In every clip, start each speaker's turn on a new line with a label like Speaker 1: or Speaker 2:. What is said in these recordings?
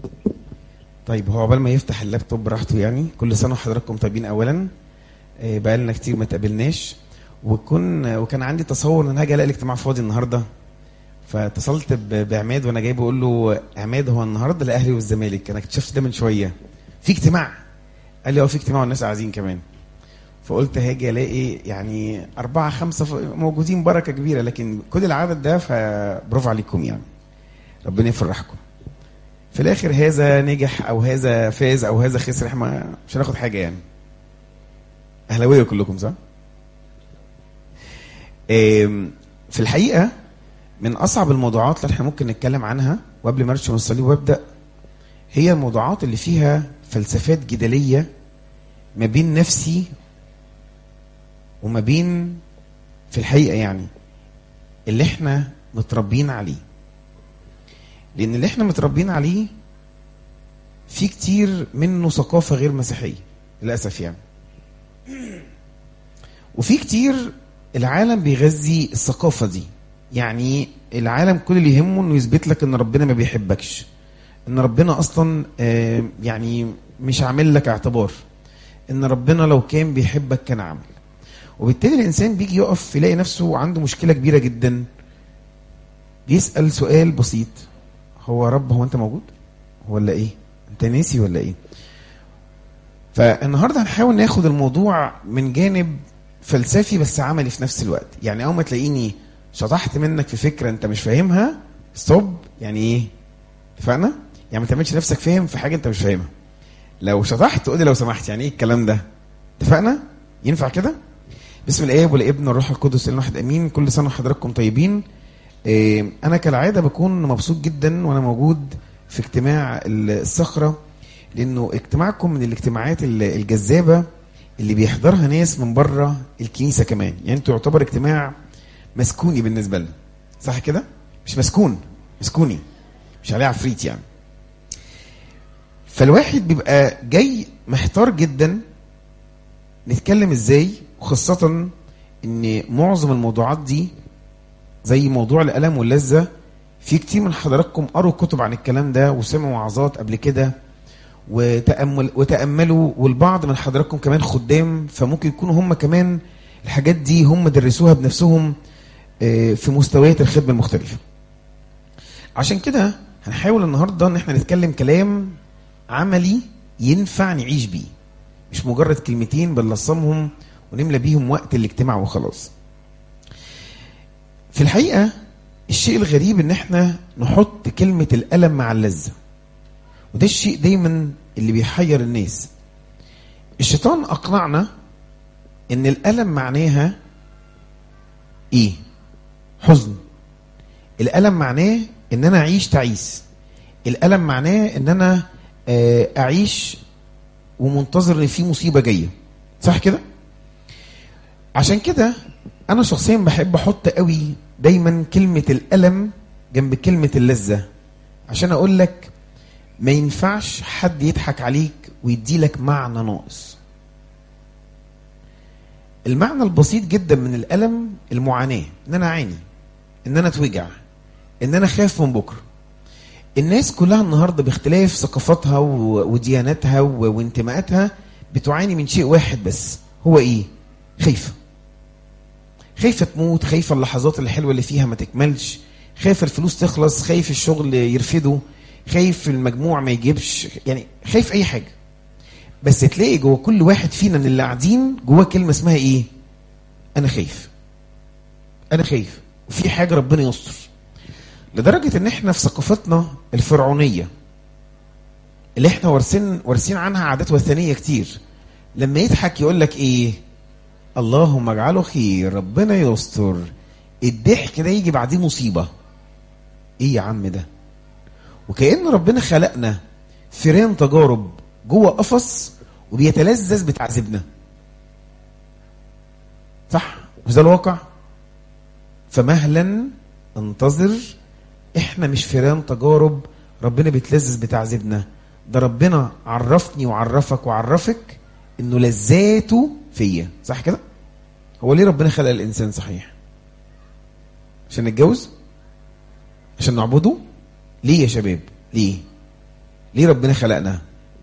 Speaker 1: طيب هو عقبال ما يفتح اللابتوب براحته يعني كل سنه وحضراتكم طيبين اولا آه، بقالنا كتير ما تقابلناش وكن وكان عندي تصور ان انا هاجي الاقي الاجتماع فاضي النهارده فاتصلت ب- بعماد وانا جاي بقول له عماد هو النهارده الاهلي والزمالك انا اكتشفت ده من شويه في اجتماع قال لي اه في اجتماع والناس قاعدين كمان فقلت هاجي الاقي يعني أربعة خمسة ف- موجودين بركة كبيرة لكن كل العدد ده فبرافو عليكم يعني ربنا يفرحكم في الآخر هذا نجح أو هذا فاز أو هذا خسر احنا مش هناخد حاجة يعني أهلاوية كلكم صح؟ آم، في الحقيقة من أصعب الموضوعات اللي احنا ممكن نتكلم عنها وقبل ما أرشم الصليب وأبدأ هي الموضوعات اللي فيها فلسفات جدلية ما بين نفسي وما بين في الحقيقة يعني اللي احنا متربيين عليه لأن اللي احنا متربيين عليه في كتير منه ثقافة غير مسيحية للأسف يعني وفي كتير العالم بيغذي الثقافة دي يعني العالم كل اللي يهمه انه يثبت لك ان ربنا ما بيحبكش ان ربنا اصلا آه، يعني مش عامل لك اعتبار ان ربنا لو كان بيحبك كان عمل وبالتالي الانسان بيجي يقف يلاقي نفسه عنده مشكله كبيره جدا بيسال سؤال بسيط هو يا رب هو انت موجود ولا ايه انت ناسي ولا ايه فالنهارده هنحاول ناخد الموضوع من جانب فلسفي بس عملي في نفس الوقت يعني اول ما تلاقيني شطحت منك في فكره انت مش فاهمها ستوب يعني ايه اتفقنا يعني ما تعملش نفسك فاهم في حاجه انت مش فاهمها لو شطحت قول لي لو سمحت يعني ايه الكلام ده اتفقنا ينفع كده بسم الاب والابن والروح القدس الواحد امين كل سنه وحضراتكم طيبين إيه، انا كالعاده بكون مبسوط جدا وانا موجود في اجتماع الصخره لانه اجتماعكم من الاجتماعات ال- الجذابه اللي بيحضرها ناس من بره الكنيسه كمان يعني انتوا يعتبر اجتماع مسكوني بالنسبه لنا صح كده مش مسكون مسكوني مش عليه عفريت يعني فالواحد بيبقى جاي محتار جدا نتكلم ازاي وخاصة ان معظم الموضوعات دي زي موضوع الألم واللذة في كتير من حضراتكم قروا كتب عن الكلام ده وسمعوا وعظات قبل كده وتأمل وتأملوا والبعض من حضراتكم كمان خدام فممكن يكونوا هم كمان الحاجات دي هم درسوها بنفسهم آه، في مستويات الخدمة المختلفة عشان كده هنحاول النهاردة ان احنا نتكلم كلام عملي ينفع نعيش بيه مش مجرد كلمتين بنلصمهم ونملى بيهم وقت الاجتماع وخلاص في الحقيقة الشيء الغريب ان احنا نحط كلمة الألم مع اللذة وده الشيء دايما اللي بيحير الناس الشيطان أقنعنا ان الألم معناها ايه حزن الألم معناه ان انا اعيش تعيس الألم معناه ان انا آه، اعيش ومنتظر ان في مصيبه جايه صح كده عشان كده انا شخصيا بحب احط قوي دايما كلمه الالم جنب كلمه اللذه عشان اقول لك ما ينفعش حد يضحك عليك ويدي لك معنى ناقص المعنى البسيط جدا من الالم المعاناه ان انا اعاني ان انا اتوجع ان انا خايف من بكره الناس كلها النهارده باختلاف ثقافاتها و- ودياناتها و- وانتماءاتها بتعاني من شيء واحد بس هو ايه؟ خايفه. خايفه تموت، خايفه اللحظات الحلوه اللي فيها ما تكملش، خايف الفلوس تخلص، خايف الشغل يرفده، خايف المجموع ما يجيبش، يعني خايف اي حاجه. بس تلاقي جوه كل واحد فينا من اللي قاعدين جواه كلمه اسمها ايه؟ انا خايف. انا خايف وفي حاجه ربنا يستر. لدرجة ان احنا في ثقافتنا الفرعونية اللي احنا وارثين وارثين عنها عادات وثنية كتير لما يضحك يقول لك ايه اللهم اجعله خير ربنا يستر الضحك ده يجي بعديه مصيبة ايه يا عم ده وكأن ربنا خلقنا فيران تجارب جوه قفص وبيتلذذ بتعذيبنا صح مش ده الواقع فمهلا انتظر احنا مش فيران تجارب ربنا بيتلذذ بتعذيبنا ده ربنا عرفني وعرفك وعرفك انه لذاته فيا صح كده هو ليه ربنا خلق الانسان صحيح عشان نتجوز عشان نعبده ليه يا شباب ليه ليه ربنا خلقنا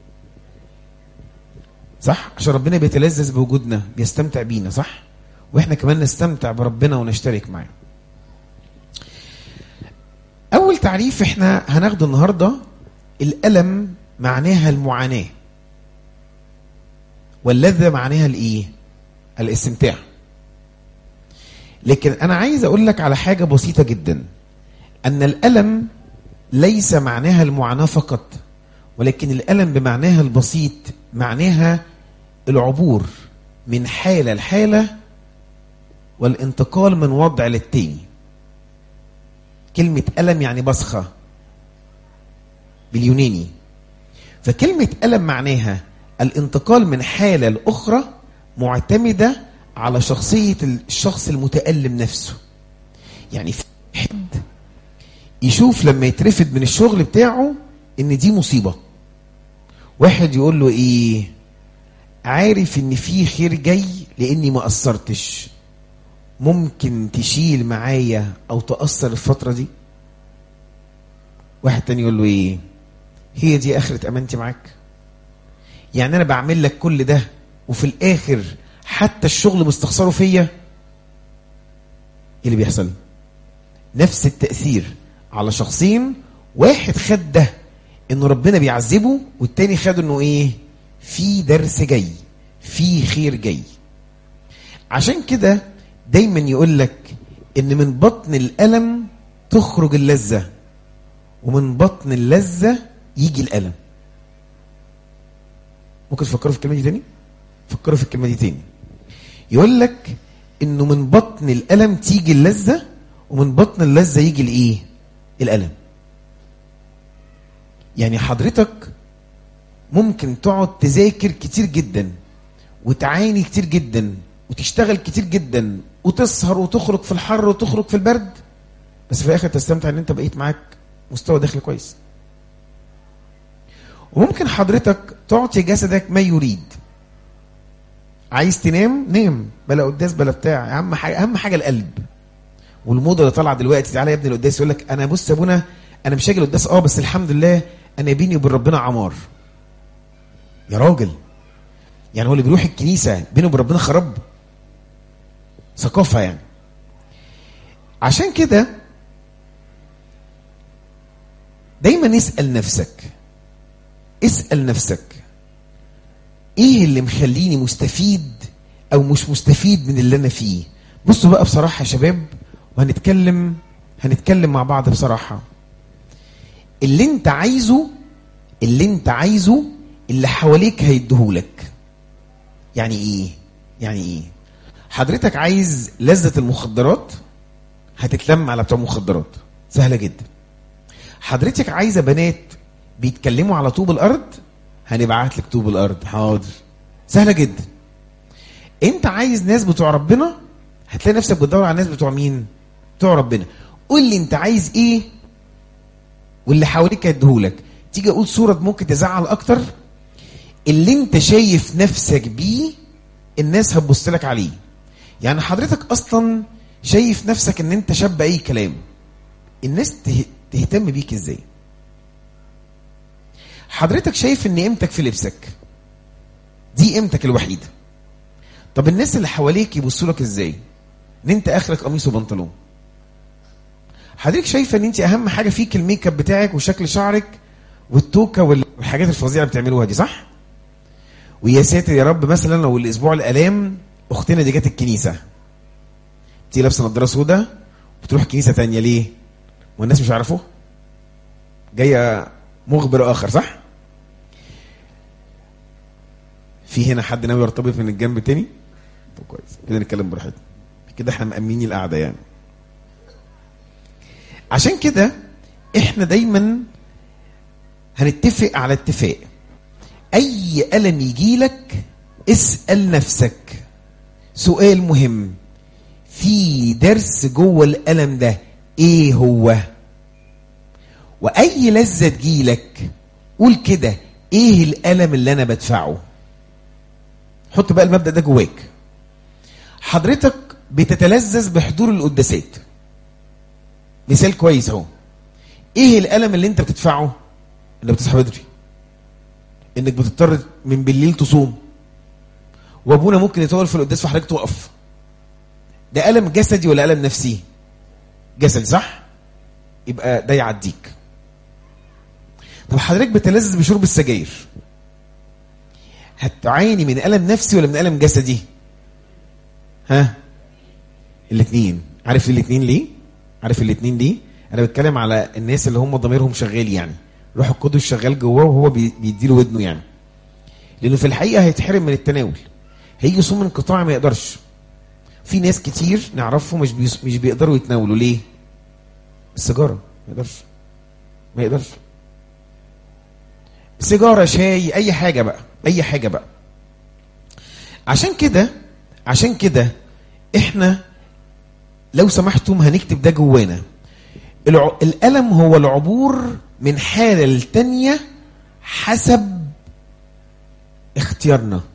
Speaker 1: صح عشان ربنا بيتلذذ بوجودنا بيستمتع بينا صح واحنا كمان نستمتع بربنا ونشترك معاه اول تعريف احنا هناخده النهارده الالم معناها المعاناه واللذه معناها الايه الاستمتاع لكن انا عايز اقول لك على حاجه بسيطه جدا ان الالم ليس معناها المعاناه فقط ولكن الالم بمعناها البسيط معناها العبور من حاله لحاله والانتقال من وضع للتاني كلمة ألم يعني بصخة باليوناني فكلمة ألم معناها الانتقال من حالة لأخرى معتمدة على شخصية الشخص المتألم نفسه يعني في حد يشوف لما يترفد من الشغل بتاعه ان دي مصيبة واحد يقول له ايه عارف ان في خير جاي لاني ما قصرتش ممكن تشيل معايا او تأثر الفترة دي واحد تاني يقول له ايه هي دي اخرة امانتي معاك يعني انا بعمل لك كل ده وفي الاخر حتى الشغل مستخسره فيا ايه اللي بيحصل نفس التأثير على شخصين واحد خد ده انه ربنا بيعذبه والتاني خد انه ايه في درس جاي في خير جاي عشان كده دايما يقول لك ان من بطن الالم تخرج اللذه ومن بطن اللذه يجي الالم ممكن تفكروا في الكلمه دي تاني فكروا في الكلمه دي تاني يقول لك انه من بطن الالم تيجي اللذه ومن بطن اللذه يجي الايه الالم يعني حضرتك ممكن تقعد تذاكر كتير جدا وتعاني كتير جدا وتشتغل كتير جدا وتسهر وتخرج في الحر وتخرج في البرد بس في الاخر تستمتع ان انت بقيت معاك مستوى دخل كويس وممكن حضرتك تعطي جسدك ما يريد عايز تنام نام بلا قداس بلا بتاع اهم حاجه اهم حاجه القلب والموضه اللي طالعه دلوقتي تعالى يا ابني القداس يقول لك انا بص يا ابونا انا مش هاجي القداس اه بس الحمد لله انا بيني وبين ربنا عمار يا راجل يعني هو اللي بيروح الكنيسه بينه وبين ربنا خرب ثقافه يعني عشان كده دايما اسال نفسك اسال نفسك ايه اللي مخليني مستفيد او مش مستفيد من اللي انا فيه بصوا بقى بصراحه يا شباب وهنتكلم هنتكلم مع بعض بصراحه اللي انت عايزه اللي انت عايزه اللي حواليك هيديهولك يعني ايه يعني ايه حضرتك عايز لذة المخدرات هتتلم على بتوع المخدرات سهلة جدا حضرتك عايزة بنات بيتكلموا على طوب الأرض هنبعت لك طوب الأرض حاضر سهلة جدا انت عايز ناس بتوع ربنا هتلاقي نفسك بتدور على ناس بتوع مين بتوع ربنا قول لي انت عايز ايه واللي حواليك هيديهولك تيجي اقول صورة ممكن تزعل اكتر اللي انت شايف نفسك بيه الناس هتبص لك عليه يعني حضرتك اصلا شايف نفسك ان انت شاب اي كلام الناس ته... تهتم بيك ازاي حضرتك شايف ان قيمتك في لبسك دي قيمتك الوحيده طب الناس اللي حواليك يبصوا لك ازاي ان انت اخرك قميص وبنطلون حضرتك شايفه ان انت اهم حاجه فيك الميك اب بتاعك وشكل شعرك والتوكه والحاجات الفظيعه اللي بتعملوها دي صح ويا ساتر يا رب مثلا لو الاسبوع الالام اختنا دي جت الكنيسه تي لابسه نضاره سودا بتروح كنيسه تانية ليه والناس مش عارفوه جايه مخبر اخر صح في هنا حد ناوي يرتبط من الجنب التاني طب كويس كده نتكلم براحتنا كده احنا مأمنين القعده يعني عشان كده احنا دايما هنتفق على اتفاق اي الم يجي لك اسال نفسك سؤال مهم في درس جوه الالم ده ايه هو واي لذه تجيلك قول كده ايه الالم اللي انا بدفعه حط بقى المبدا ده جواك حضرتك بتتلذذ بحضور القداسات مثال كويس اهو ايه الالم اللي انت بتدفعه اللي بتصحى بدري انك بتضطر من بالليل تصوم وابونا ممكن يطول في القداس فحضرتك توقف ده الم جسدي ولا الم نفسي جسدي صح يبقى ده يعديك طب حضرتك بتلذذ بشرب السجاير هتعاني من الم نفسي ولا من الم جسدي ها الاثنين عارف الاثنين ليه عارف الاثنين ليه انا بتكلم على الناس اللي هم ضميرهم شغال يعني روح القدس شغال جواه وهو بيديله ودنه يعني لانه في الحقيقه هيتحرم من التناول هيجي صوم انقطاعي ما يقدرش في ناس كتير نعرفهم مش بيس... مش بيقدروا يتناولوا ليه السيجاره ما يقدرش ما يقدرش سيجاره شاي اي حاجه بقى اي حاجه بقى عشان كده عشان كده احنا لو سمحتم هنكتب ده جوانا الع... الالم هو العبور من حاله لتانيه حسب اختيارنا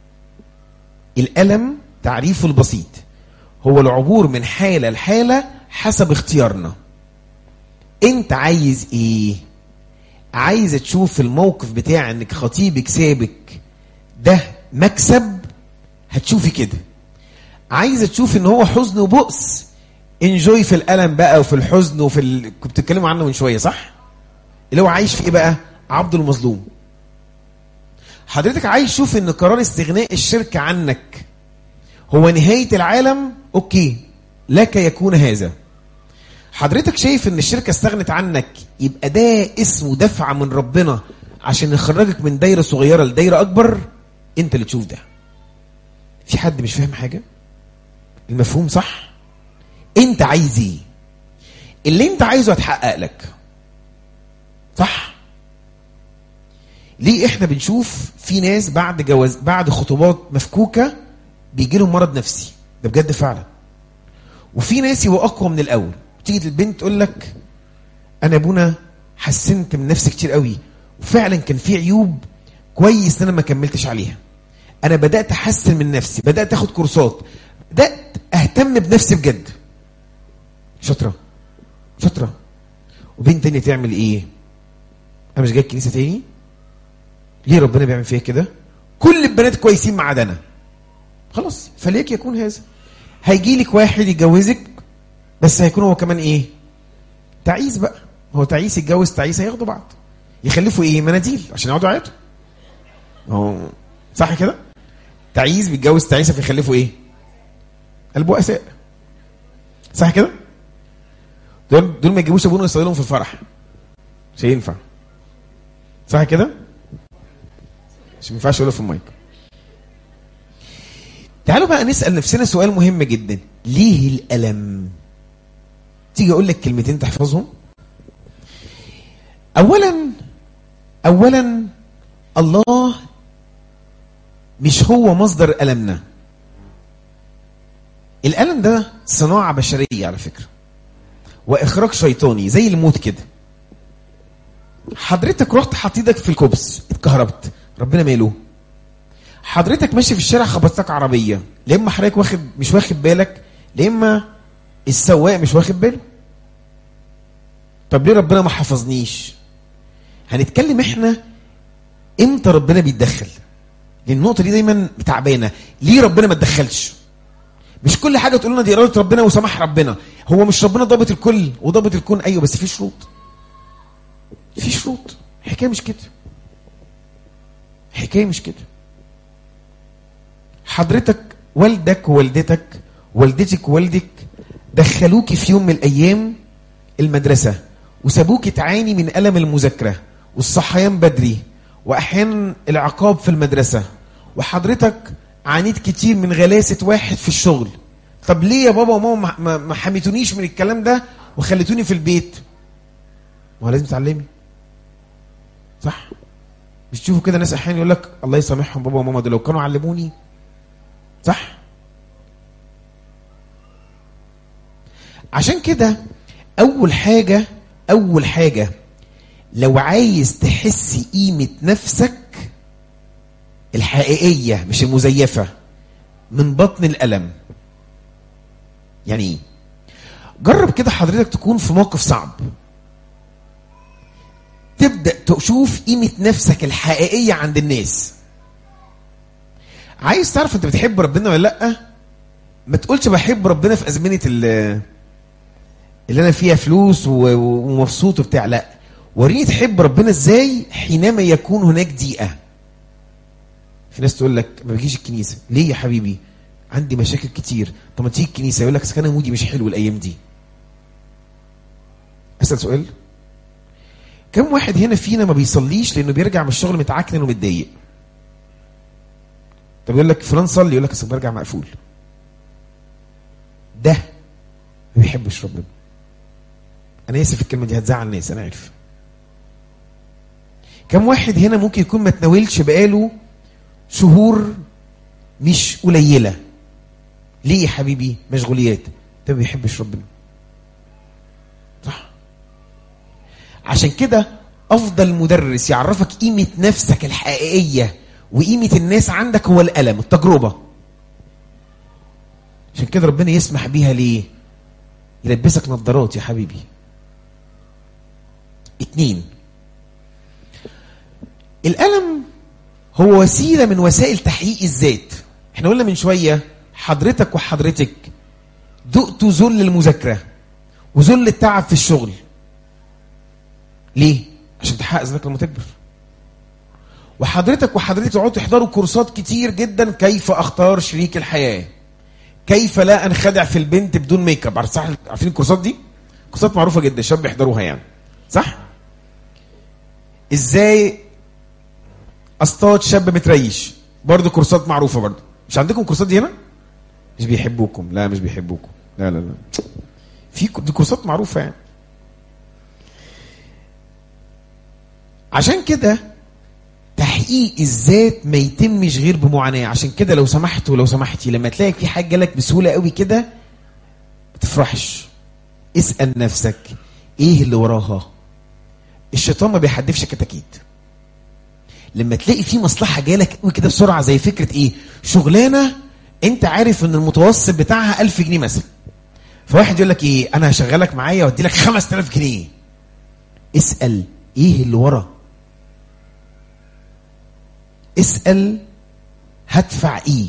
Speaker 1: الالم تعريفه البسيط هو العبور من حاله لحاله حسب اختيارنا انت عايز ايه عايز تشوف الموقف بتاع انك خطيبك سابك ده مكسب هتشوفي كده عايزه تشوف ان هو حزن وبؤس انجوي في الالم بقى وفي الحزن وفي ال... كنت بتتكلموا عنه من شويه صح اللي هو عايش في ايه بقى عبد المظلوم حضرتك عايز تشوف ان قرار استغناء الشركه عنك هو نهايه العالم اوكي لك يكون هذا حضرتك شايف ان الشركه استغنت عنك يبقى ده اسمه دفعه من ربنا عشان يخرجك من دايره صغيره لدايره اكبر انت اللي تشوف ده في حد مش فاهم حاجه المفهوم صح انت عايز ايه اللي انت عايزه هتحقق لك صح ليه احنا بنشوف في ناس بعد جواز بعد خطوبات مفكوكه بيجي لهم مرض نفسي ده بجد فعلا وفي ناس يبقوا اقوى من الاول تيجي البنت تقول لك انا يا ابونا حسنت من نفسي كتير قوي وفعلا كان في عيوب كويس ان انا ما كملتش عليها انا بدات احسن من نفسي بدات اخد كورسات بدات اهتم بنفسي بجد شاطره شاطره وبنت تانية تعمل ايه انا مش جاي الكنيسه تاني ليه ربنا بيعمل فيا كده كل البنات كويسين ما عدا انا خلاص فليك يكون هذا هيجي لك واحد يتجوزك بس هيكون هو كمان ايه تعيس بقى هو تعيس يتجوز تعيس هياخدوا بعض يخلفوا ايه مناديل عشان يقعدوا يعيطوا هو صح كده تعيس بيتجوز تعيسه فيخلفوا ايه البؤساء صح كده دول دول ما يجيبوش ابونا يصلي لهم في الفرح مش هينفع صح كده مش ما ينفعش اقولها في المايك تعالوا بقى نسال نفسنا سؤال مهم جدا ليه الالم تيجي اقول لك كلمتين تحفظهم اولا اولا الله مش هو مصدر المنا الالم ده صناعه بشريه على فكره واخراج شيطاني زي الموت كده حضرتك رحت حطيتك في الكوبس اتكهربت ربنا ماله حضرتك ماشي في الشارع خبطتك عربيه لا اما حضرتك واخد مش واخد بالك لا اما السواق مش واخد باله طب ليه ربنا ما حفظنيش هنتكلم احنا امتى ربنا بيتدخل لان النقطه دي دايما تعبانه ليه ربنا ما اتدخلش مش كل حاجه تقول لنا دي اراده ربنا وسماح ربنا هو مش ربنا ضابط الكل وضابط الكون ايوه بس في شروط في شروط حكايه مش كده حكايه مش كده حضرتك والدك ووالدتك والدتك ووالدك دخلوكي في يوم من الايام المدرسه وسابوكي تعاني من الم المذاكره والصحيان بدري واحيانا العقاب في المدرسه وحضرتك عانيت كتير من غلاسه واحد في الشغل طب ليه يا بابا وماما ما, ما حميتونيش من الكلام ده وخليتوني في البيت ما هو لازم تعلمي صح مش تشوفوا كده ناس احيانا يقول لك الله يسامحهم بابا وماما دول لو كانوا علموني صح عشان كده اول حاجه اول حاجه لو عايز تحس قيمه نفسك الحقيقيه مش المزيفه من بطن الالم يعني ايه جرب كده حضرتك تكون في موقف صعب تبدا تشوف قيمة نفسك الحقيقية عند الناس عايز تعرف انت بتحب ربنا ولا لا ما تقولش بحب ربنا في ازمنه ال- اللي انا فيها فلوس و- ومبسوط وبتاع لا وريني تحب ربنا ازاي حينما يكون هناك ضيقه في ناس تقول لك ما بجيش الكنيسه ليه يا حبيبي عندي مشاكل كتير طب ما تيجي الكنيسه يقول لك أصل انا مودي مش حلو الايام دي اسال سؤال كم واحد هنا فينا ما بيصليش لانه بيرجع من الشغل متعكنن ومتضايق طب يقول لك فلان صلي يقول لك اصل برجع مقفول ده ما بيحبش ربنا انا اسف الكلمه دي هتزعل الناس انا عارف كم واحد هنا ممكن يكون ما تناولش بقاله شهور مش قليله ليه يا حبيبي مشغوليات ده ما بيحبش ربنا صح عشان كده افضل مدرس يعرفك قيمه نفسك الحقيقيه وقيمه الناس عندك هو الالم التجربه عشان كده ربنا يسمح بيها ليه يلبسك نظارات يا حبيبي اتنين الألم هو وسيلة من وسائل تحقيق الذات احنا قلنا من شوية حضرتك وحضرتك دقتوا ذل المذاكرة وذل التعب في الشغل ليه؟ عشان تحقق ذاتك لما تكبر وحضرتك وحضرتك تقعدوا تحضروا كورسات كتير جدا كيف اختار شريك الحياه كيف لا انخدع في البنت بدون ميك اب عارف- صح عارفين الكورسات دي كورسات معروفه جدا الشباب بيحضروها يعني صح ازاي اصطاد شاب متريش برضه كورسات معروفه برضه مش عندكم كورسات دي هنا مش بيحبوكم لا مش بيحبوكم لا لا لا في ك- دي كورسات معروفه يعني عشان كده تحقيق الذات ما يتمش غير بمعاناه عشان كده لو سمحت ولو سمحتي لما تلاقي في حاجه جالك بسهوله قوي كده ما تفرحش اسال نفسك ايه اللي وراها الشيطان ما بيحدفش كتاكيت لما تلاقي في مصلحه جالك قوي كده بسرعه زي فكره ايه شغلانه انت عارف ان المتوسط بتاعها 1000 جنيه مثلا فواحد يقول لك ايه انا هشغلك معايا وادي لك 5000 جنيه اسال ايه اللي ورا اسال هدفع ايه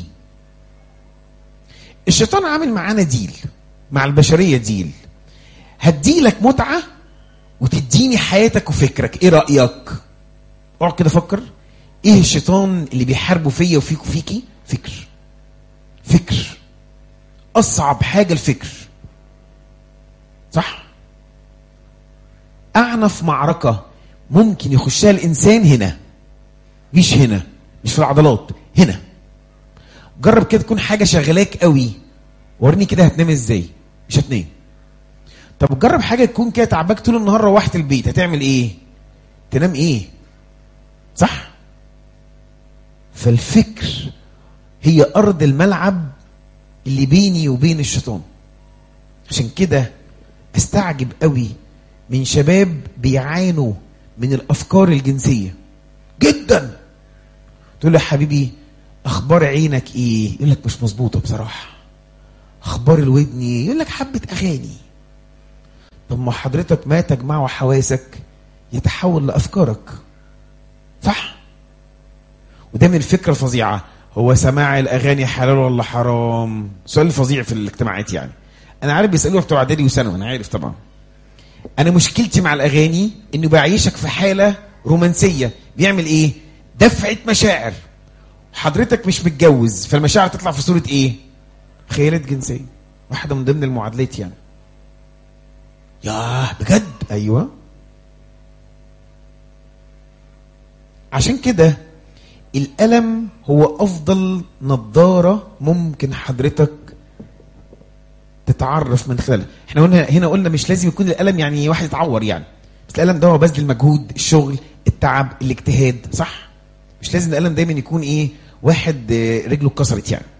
Speaker 1: الشيطان عامل معانا ديل مع البشريه ديل هديلك متعه وتديني حياتك وفكرك ايه رايك اقعد كده فكر ايه الشيطان اللي بيحاربه فيا وفيك وفيكي فكر فكر اصعب حاجه الفكر صح اعنف معركه ممكن يخشها الانسان هنا مش هنا مش في العضلات هنا جرب كده تكون حاجه شغلاك قوي وريني كده هتنام ازاي مش هتنام طب جرب حاجه تكون كده تعباك طول النهار روحت البيت هتعمل ايه تنام ايه صح فالفكر هي ارض الملعب اللي بيني وبين الشيطان عشان كده استعجب قوي من شباب بيعانوا من الافكار الجنسيه جدا تقول له يا حبيبي اخبار عينك ايه يقول لك مش مظبوطه بصراحه اخبار الودن ايه يقول لك حبه اغاني طب ما حضرتك ما تجمعه حواسك يتحول لافكارك صح وده من الفكره الفظيعه هو سماع الاغاني حلال ولا حرام سؤال فظيع في الاجتماعات يعني انا عارف بيسالوه بتوع اعدادي وثانوي انا عارف طبعا انا مشكلتي مع الاغاني انه بيعيشك في حاله رومانسيه بيعمل ايه دفعه مشاعر حضرتك مش متجوز فالمشاعر تطلع في صوره ايه خيالات جنسيه واحده من ضمن المعادلات يعني ياه بجد ايوه عشان كده الألم هو أفضل نظارة ممكن حضرتك تتعرف من خلالها احنا قلنا هنا قلنا مش لازم يكون الألم يعني واحد يتعور يعني بس الألم ده هو بذل المجهود الشغل التعب الاجتهاد صح مش لازم الألم دايما يكون ايه واحد آه، رجله اتكسرت يعني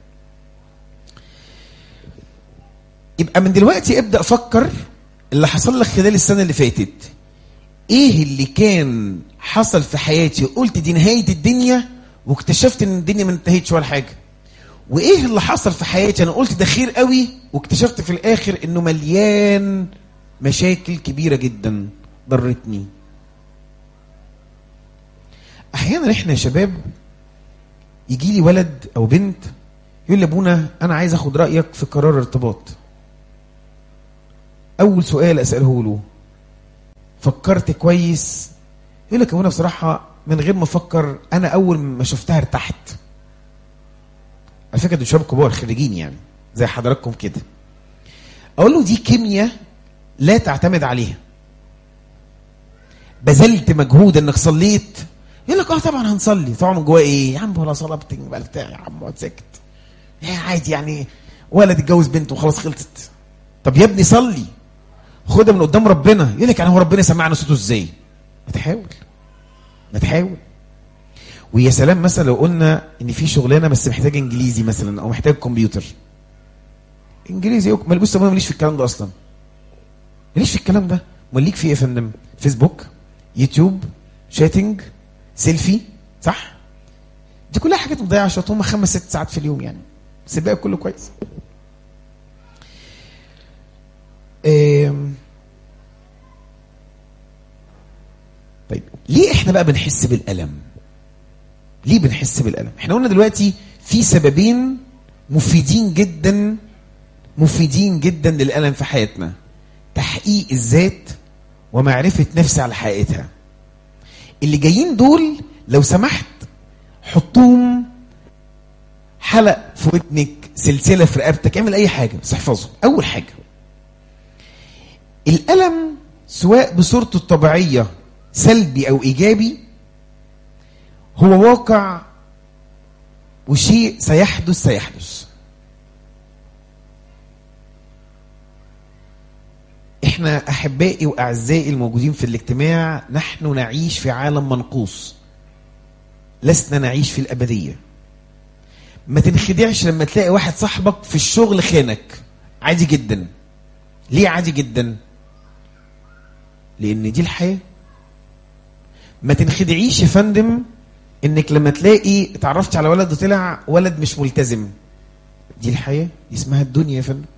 Speaker 1: يبقى من دلوقتي ابدأ فكر اللي حصل لك خلال السنة اللي فاتت ايه اللي كان حصل في حياتي قلت دي نهاية الدنيا واكتشفت ان الدنيا ما انتهتش ولا حاجة وايه اللي حصل في حياتي انا قلت ده خير قوي واكتشفت في الاخر انه مليان مشاكل كبيرة جدا ضرتني احيانا احنا يا شباب يجي لي ولد او بنت يقول لي ابونا انا عايز اخد رايك في قرار ارتباط اول سؤال اساله له فكرت كويس يقول لك يا ابونا بصراحه من غير ما افكر انا اول ما شفتها ارتحت على فكره دول شباب كبار خريجين يعني زي حضراتكم كده اقول له دي كيمياء لا تعتمد عليها بذلت مجهود انك صليت يقول لك اه طبعا هنصلي طبعا من جواه ايه يا عم ولا صلاه بتنجبل بتاع يا عم اقعد ساكت يا عادي يعني ولد اتجوز بنت وخلاص خلصت طب يا ابني صلي خدها من قدام ربنا يقول لك يعني هو ربنا سمعنا صوته ازاي ما تحاول ما تحاول ويا سلام مثلا لو قلنا ان في شغلانه بس محتاج انجليزي مثلا او محتاج كمبيوتر انجليزي ما بص انا ماليش في الكلام ده اصلا ماليش في الكلام ده امال ليك في ايه يا فندم فيسبوك يوتيوب شاتنج سيلفي صح دي كلها حاجات مضيعه شويه هم خمس ست ساعات في اليوم يعني بس الباقي كله كويس طيب ليه احنا بقى بنحس بالالم ليه بنحس بالالم احنا قلنا دلوقتي في سببين مفيدين جدا مفيدين جدا للالم في حياتنا تحقيق الذات ومعرفه نفسي على حقيقتها اللي جايين دول لو سمحت حطهم حلق في ودنك سلسله في رقبتك اعمل اي حاجه بس احفظه اول حاجه الالم سواء بصورته الطبيعيه سلبي او ايجابي هو واقع وشيء سيحدث سيحدث احنا احبائي واعزائي الموجودين في الاجتماع نحن نعيش في عالم منقوص لسنا نعيش في الابديه ما تنخدعش لما تلاقي واحد صاحبك في الشغل خانك عادي جدا ليه عادي جدا لان دي الحياه ما تنخدعيش يا فندم انك لما تلاقي اتعرفت على ولد وطلع ولد مش ملتزم دي الحياه دي اسمها الدنيا يا فندم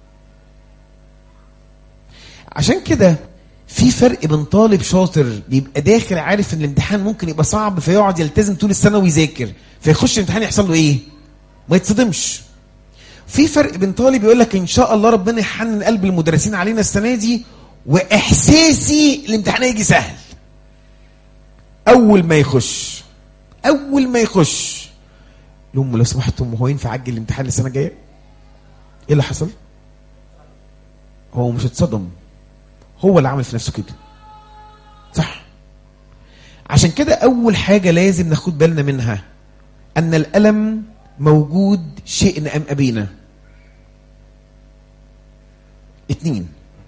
Speaker 1: عشان كده في فرق بين طالب شاطر بيبقى داخل عارف ان الامتحان ممكن يبقى صعب فيقعد يلتزم طول السنه ويذاكر فيخش الامتحان يحصل له ايه؟ ما يتصدمش. في فرق بين طالب يقول لك ان شاء الله ربنا يحنن قلب المدرسين علينا السنه دي واحساسي الامتحان هيجي سهل. اول ما يخش اول ما يخش لهم لو سمحتم هو ينفع اجل الامتحان السنه الجايه؟ ايه اللي حصل؟ هو مش اتصدم هو اللي عمل في نفسه كده صح عشان كده اول حاجه لازم ناخد بالنا منها ان الالم موجود شئنا ام ابينا اتنين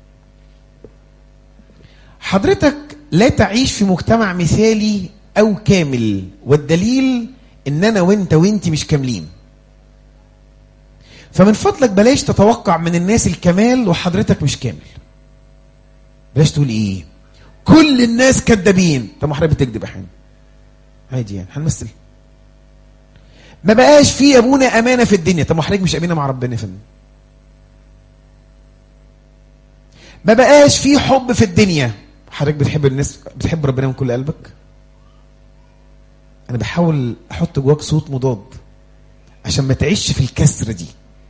Speaker 1: حضرتك لا تعيش في مجتمع مثالي او كامل والدليل ان انا وانت وانت مش كاملين فمن فضلك بلاش تتوقع من الناس الكمال وحضرتك مش كامل بلاش تقول ايه كل الناس كدابين طب ما حضرتك بتكذب احيانا عادي يعني هنمثل ما بقاش في ابونا امانه في الدنيا طب ما حضرتك مش امينه مع ربنا يا فندم ما بقاش في حب في الدنيا حضرتك بتحب الناس بتحب ربنا من كل قلبك انا بحاول احط جواك صوت مضاد عشان ما تعيش في الكسره دي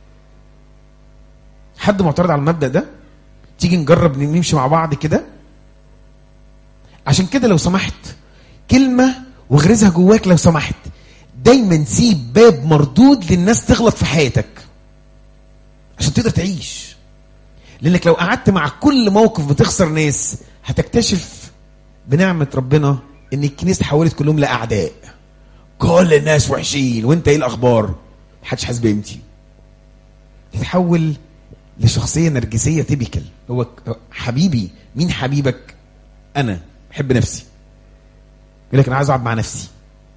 Speaker 1: حد معترض على المبدا ده تيجي نجرب نمشي مع بعض كده عشان كده لو سمحت كلمة واغرزها جواك لو سمحت دايما سيب باب مردود للناس تغلط في حياتك عشان تقدر تعيش لانك لو قعدت مع كل موقف بتخسر ناس هتكتشف بنعمة ربنا ان الكنيسة تحولت كلهم لاعداء كل الناس وحشين وانت ايه الاخبار محدش حاسس بقيمتي تتحول لشخصيه نرجسيه تيبيكال هو حبيبي مين حبيبك انا بحب نفسي يقول لك انا عايز اقعد مع نفسي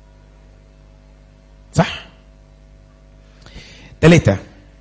Speaker 1: صح ثلاثة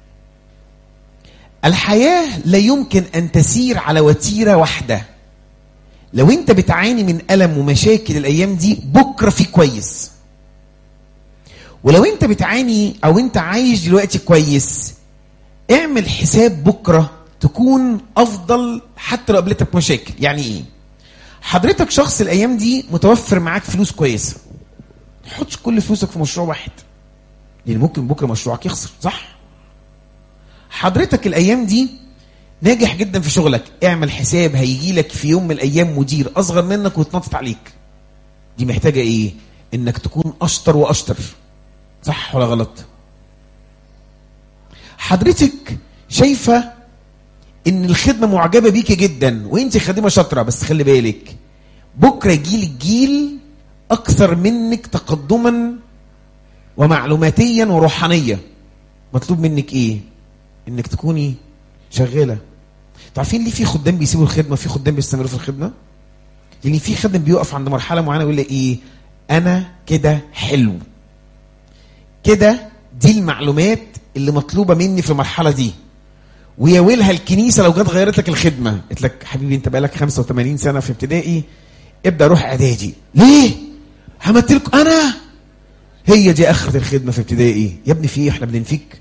Speaker 1: الحياة لا يمكن أن تسير على وتيرة واحدة لو أنت بتعاني من ألم ومشاكل الأيام دي بكرة في كويس ولو أنت بتعاني أو أنت عايش دلوقتي كويس اعمل حساب بكره تكون افضل حتى لو قابلتك مشاكل يعني ايه حضرتك شخص الايام دي متوفر معاك فلوس كويسه تحطش كل فلوسك في مشروع واحد لان ممكن بكره مشروعك يخسر صح حضرتك الايام دي ناجح جدا في شغلك اعمل حساب هيجي لك في يوم من الايام مدير اصغر منك ويتنطط عليك دي محتاجه ايه انك تكون اشطر واشطر صح ولا غلط حضرتك شايفه ان الخدمه معجبه بيكي جدا وانت خادمه شاطره بس خلي بالك بكره يجيلك جيل اكثر منك تقدما ومعلوماتيا وروحانيا مطلوب منك ايه انك تكوني شغاله عارفين ليه في خدام بيسيبوا الخدمه في خدام بيستمروا في الخدمه لان في خادم بيقف عند مرحله معينه ويقول لك ايه انا كده حلو كده دي المعلومات اللي مطلوبه مني في المرحله دي ويا ويلها الكنيسه لو جت غيرت لك الخدمه قلت لك حبيبي انت بقالك 85 سنه في ابتدائي ابدا روح اعدادي ليه عملت لكم انا هي دي اخره الخدمه في ابتدائي يا ابني في ايه احنا بننفيك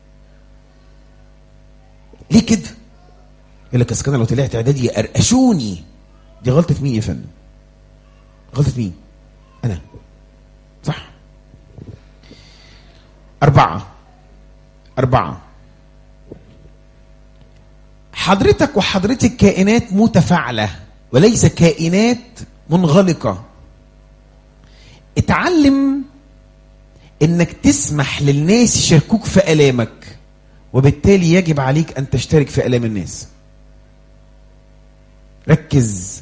Speaker 1: ليه كده يقول لك اصل انا لو طلعت اعدادي يقرقشوني دي غلطه مين يا فندم غلطه مين انا صح أربعة أربعة حضرتك وحضرتك كائنات متفاعلة وليس كائنات منغلقة اتعلم انك تسمح للناس يشاركوك في الامك وبالتالي يجب عليك ان تشترك في الام الناس ركز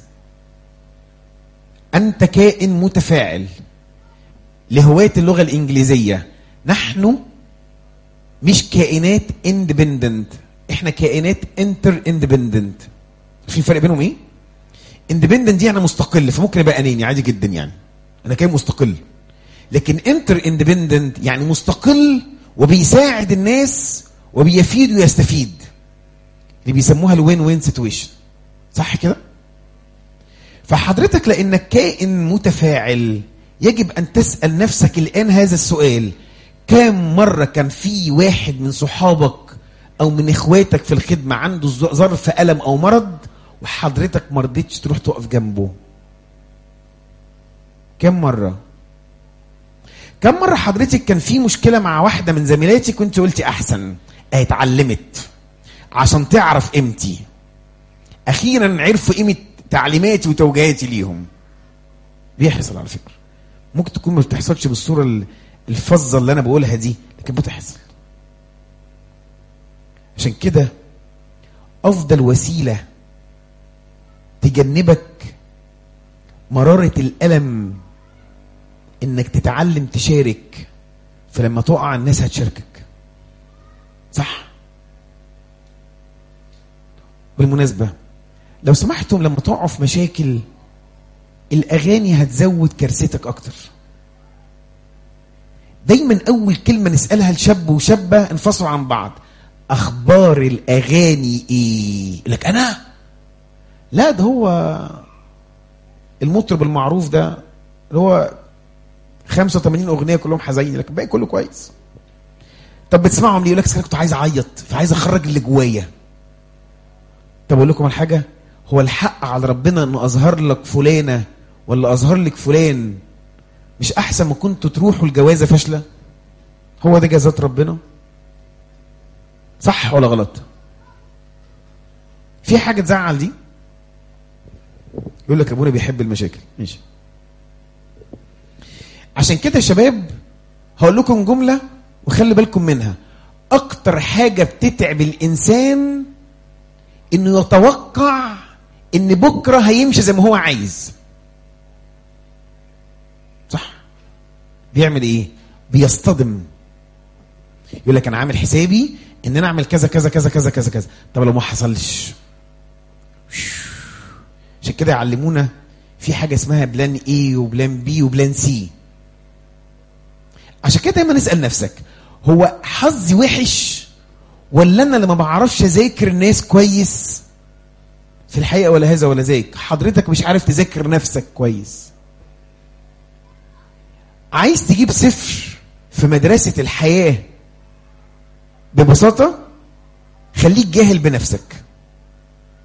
Speaker 1: انت كائن متفاعل لهواة اللغة الانجليزية نحن مش كائنات اندبندنت احنا كائنات انتر اندبندنت في فرق بينهم ايه اندبندنت دي يعني مستقل فممكن ابقى اناني عادي جدا يعني انا كائن مستقل لكن انتر اندبندنت يعني مستقل وبيساعد الناس وبيفيد ويستفيد اللي بيسموها الوين وين سيتويشن صح كده فحضرتك لانك كائن متفاعل يجب ان تسال نفسك الان هذا السؤال كم مره كان في واحد من صحابك او من اخواتك في الخدمه عنده ظرف الم او مرض وحضرتك ما رضيتش تروح تقف جنبه كم مره كم مره حضرتك كان في مشكله مع واحده من زميلاتك وانت قلتي احسن اهي اتعلمت عشان تعرف قيمتي اخيرا عرفوا قيمه تعليماتي وتوجيهاتي ليهم بيحصل على فكره ممكن تكون ما بتحصلش بالصوره الفظه اللي انا بقولها دي لكن بتحصل عشان كده افضل وسيله تجنبك مراره الالم انك تتعلم تشارك فلما تقع الناس هتشاركك صح بالمناسبة لو سمحتم لما تقعوا في مشاكل الأغاني هتزود كارثتك أكتر دايما أول كلمة نسألها لشاب وشابة انفصلوا عن بعض أخبار الأغاني إيه؟ لك أنا لا ده هو المطرب المعروف ده اللي هو 85 اغنيه كلهم حزين لكن الباقي كله كويس طب بتسمعهم ليه يقول لك كنت عايز اعيط فعايز اخرج اللي جوايا طب اقول لكم على حاجه هو الحق على ربنا انه اظهر لك فلانه ولا اظهر لك فلان مش احسن ما كنتوا تروحوا الجوازه فاشله هو ده جزات ربنا صح ولا غلط في حاجه تزعل دي يقول لك ابونا بيحب المشاكل ماشي عشان كده يا شباب هقول لكم جملة وخلي بالكم منها أكتر حاجة بتتعب الإنسان إنه يتوقع إن بكرة هيمشي زي ما هو عايز صح بيعمل إيه؟ بيصطدم يقول لك أنا عامل حسابي إن أنا أعمل كذا كذا كذا كذا كذا كذا طب لو ما حصلش عشان كده يعلمونا في حاجة اسمها بلان اي وبلان بي وبلان سي عشان كده دايما اسال نفسك هو حظي وحش ولا انا اللي ما بعرفش اذاكر الناس كويس في الحقيقه ولا هذا ولا ذاك حضرتك مش عارف تذاكر نفسك كويس عايز تجيب صفر في مدرسه الحياه ببساطه خليك جاهل بنفسك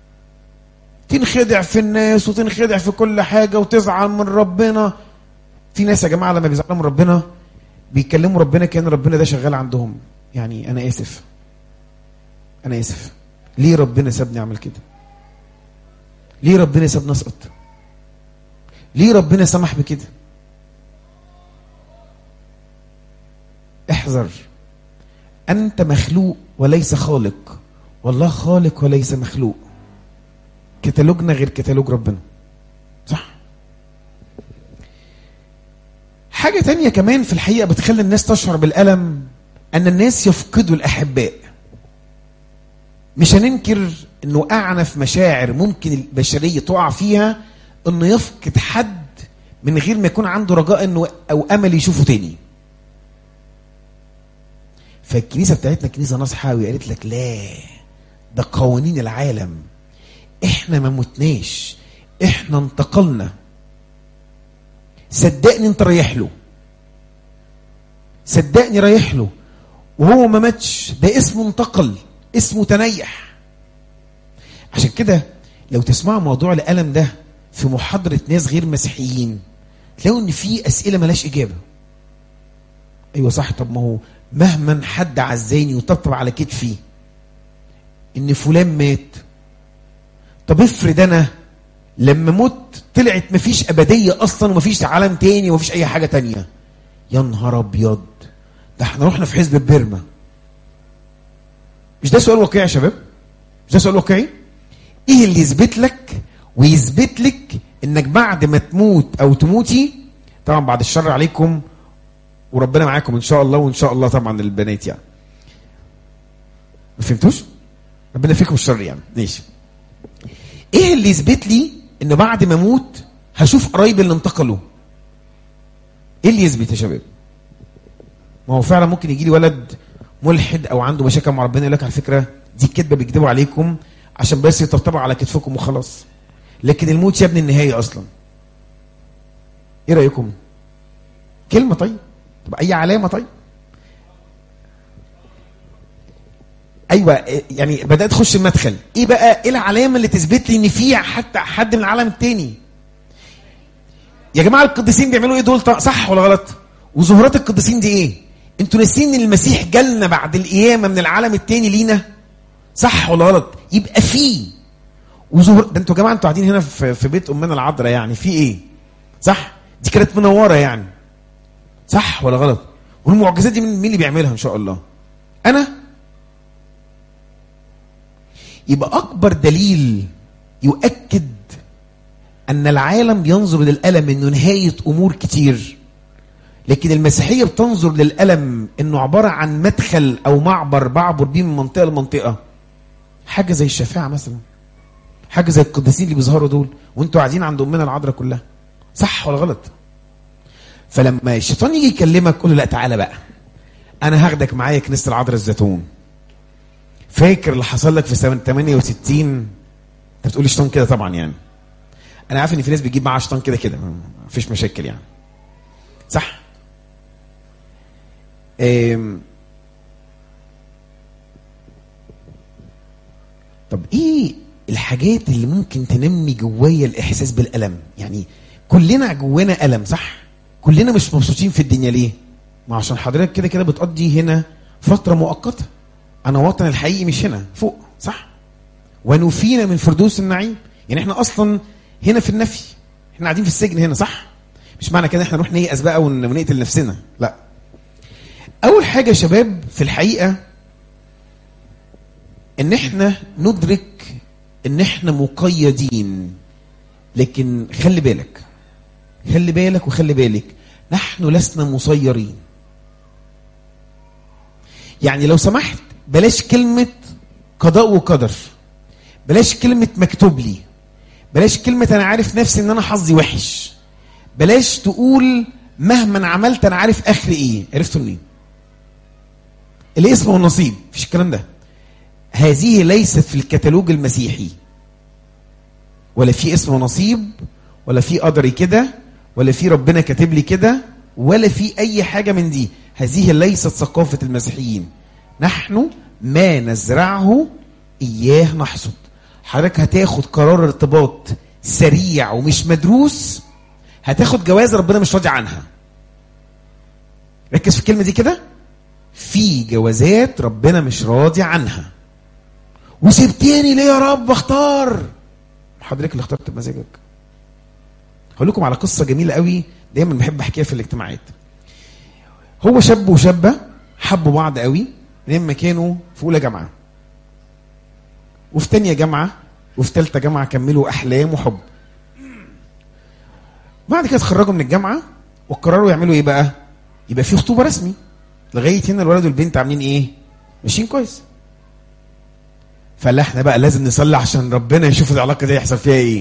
Speaker 1: تنخدع في الناس وتنخدع في كل حاجه وتزعل من ربنا في ناس يا جماعه لما بيزعلوا من ربنا بيكلموا ربنا كان ربنا ده شغال عندهم يعني انا اسف انا اسف ليه ربنا سابني اعمل كده ليه ربنا سابني اسقط ليه ربنا سمح بكده احذر انت مخلوق وليس خالق والله خالق وليس مخلوق كتالوجنا غير كتالوج ربنا صح حاجة تانية كمان في الحقيقة بتخلي الناس تشعر بالألم أن الناس يفقدوا الأحباء مش هننكر أنه أعنف مشاعر ممكن البشرية تقع فيها أنه يفقد حد من غير ما يكون عنده رجاء أنه أو أمل يشوفه تاني فالكنيسة بتاعتنا كنيسة نصحاوي قالت لك لا ده قوانين العالم احنا ما متناش احنا انتقلنا صدقني انت رايح له صدقني رايح له وهو ما ماتش ده اسمه انتقل اسمه تنيح عشان كده لو تسمعوا موضوع الألم ده في محاضرة ناس غير مسيحيين تلاقوا ان في اسئلة ملاش اجابة ايوه صح طب ما هو مهما حد عزاني وطبطب على كتفي ان فلان مات طب افرض انا لما مت طلعت مفيش ابديه اصلا ومفيش عالم تاني ومفيش اي حاجه تانية يا نهار ابيض ده احنا رحنا في حزب بيرما مش ده سؤال واقعي يا شباب مش ده سؤال واقعي ايه اللي يثبت لك ويثبت لك انك بعد ما تموت او تموتي طبعا بعد الشر عليكم وربنا معاكم ان شاء الله وان شاء الله طبعا البنات يعني ما فهمتوش ربنا فيكم الشر يعني ماشي ايه اللي يثبت لي ان بعد ما اموت هشوف قرايبي اللي انتقلوا ايه اللي يثبت يا شباب ما هو فعلا ممكن يجي لي ولد ملحد او عنده مشاكل مع ربنا يقول لك على فكره دي كدبه بيكذبوا عليكم عشان بس يطبطبوا على كتفكم وخلاص لكن الموت يا ابني النهايه اصلا ايه رايكم كلمه طيب طب اي علامه طيب ايوه يعني بدات اخش المدخل ايه بقى ايه العلامه اللي تثبت لي ان في حتى حد من العالم التاني يا جماعه القديسين بيعملوا ايه دول صح ولا غلط وظهورات القديسين دي ايه انتوا ناسيين ان المسيح جالنا بعد القيامه من العالم التاني لينا صح ولا غلط يبقى في وظهور ده انتوا يا جماعه انتوا قاعدين هنا في, في بيت امنا العذراء يعني في ايه صح دي كانت منوره يعني صح ولا غلط والمعجزات دي مين اللي بيعملها ان شاء الله انا يبقى اكبر دليل يؤكد ان العالم ينظر للالم انه نهايه امور كتير لكن المسيحيه بتنظر للالم انه عباره عن مدخل او معبر بعبر بيه من منطقه لمنطقه حاجه زي الشفاعه مثلا حاجه زي القديسين اللي بيظهروا دول وانتوا قاعدين عند امنا العذراء كلها صح ولا غلط فلما الشيطان يجي يكلمك قول له لا تعالى بقى انا هاخدك معايا كنيسه العذراء الزيتون فاكر اللي حصل لك في سنه 68 انت بتقول شيطان كده طبعا يعني انا عارف ان في ناس بتجيب معاها شيطان كده كده مفيش مشاكل يعني صح أم... طب ايه الحاجات اللي ممكن تنمي جوايا الاحساس بالالم يعني كلنا جوانا الم صح كلنا مش مبسوطين في الدنيا ليه ما عشان حضرتك كده كده بتقضي هنا فتره مؤقته انا وطن الحقيقي مش هنا فوق صح ونفينا من فردوس النعيم يعني احنا اصلا هنا في النفي احنا قاعدين في السجن هنا صح مش معنى كده احنا نروح نيأس بقى ونقتل نفسنا لا اول حاجه يا شباب في الحقيقه ان احنا ندرك ان احنا مقيدين لكن خلي بالك خلي بالك وخلي بالك نحن لسنا مسيرين يعني لو سمحت بلاش كلمة قضاء وقدر بلاش كلمة مكتوب لي بلاش كلمة أنا عارف نفسي إن أنا حظي وحش بلاش تقول مهما عملت أنا عارف آخر إيه عرفتوا منين الاسم والنصيب مفيش الكلام ده هذه ليست في الكتالوج المسيحي ولا في اسم ونصيب ولا في قدري كده ولا في ربنا كاتب لي كده ولا في اي حاجه من دي هذه ليست ثقافه المسيحيين نحن ما نزرعه اياه نحصد حضرتك هتاخد قرار ارتباط سريع ومش مدروس هتاخد جواز ربنا مش راضي عنها ركز في الكلمه دي كده في جوازات ربنا مش راضي عنها وسبتني ليه يا رب اختار حضرتك اللي اخترت بمزاجك هقول لكم على قصه جميله قوي دايما بحب احكيها في الاجتماعات هو شاب وشابه حبوا بعض قوي لما كانوا في اولى جامعه وفي تانية جامعه وفي ثالثه جامعه كملوا احلام وحب بعد كده اتخرجوا من الجامعه وقرروا يعملوا ايه بقى يبقى في خطوبه رسمي لغايه هنا الولد والبنت عاملين ايه ماشيين كويس فقال احنا بقى لازم نصلي عشان ربنا يشوف العلاقه دي يحصل فيها ايه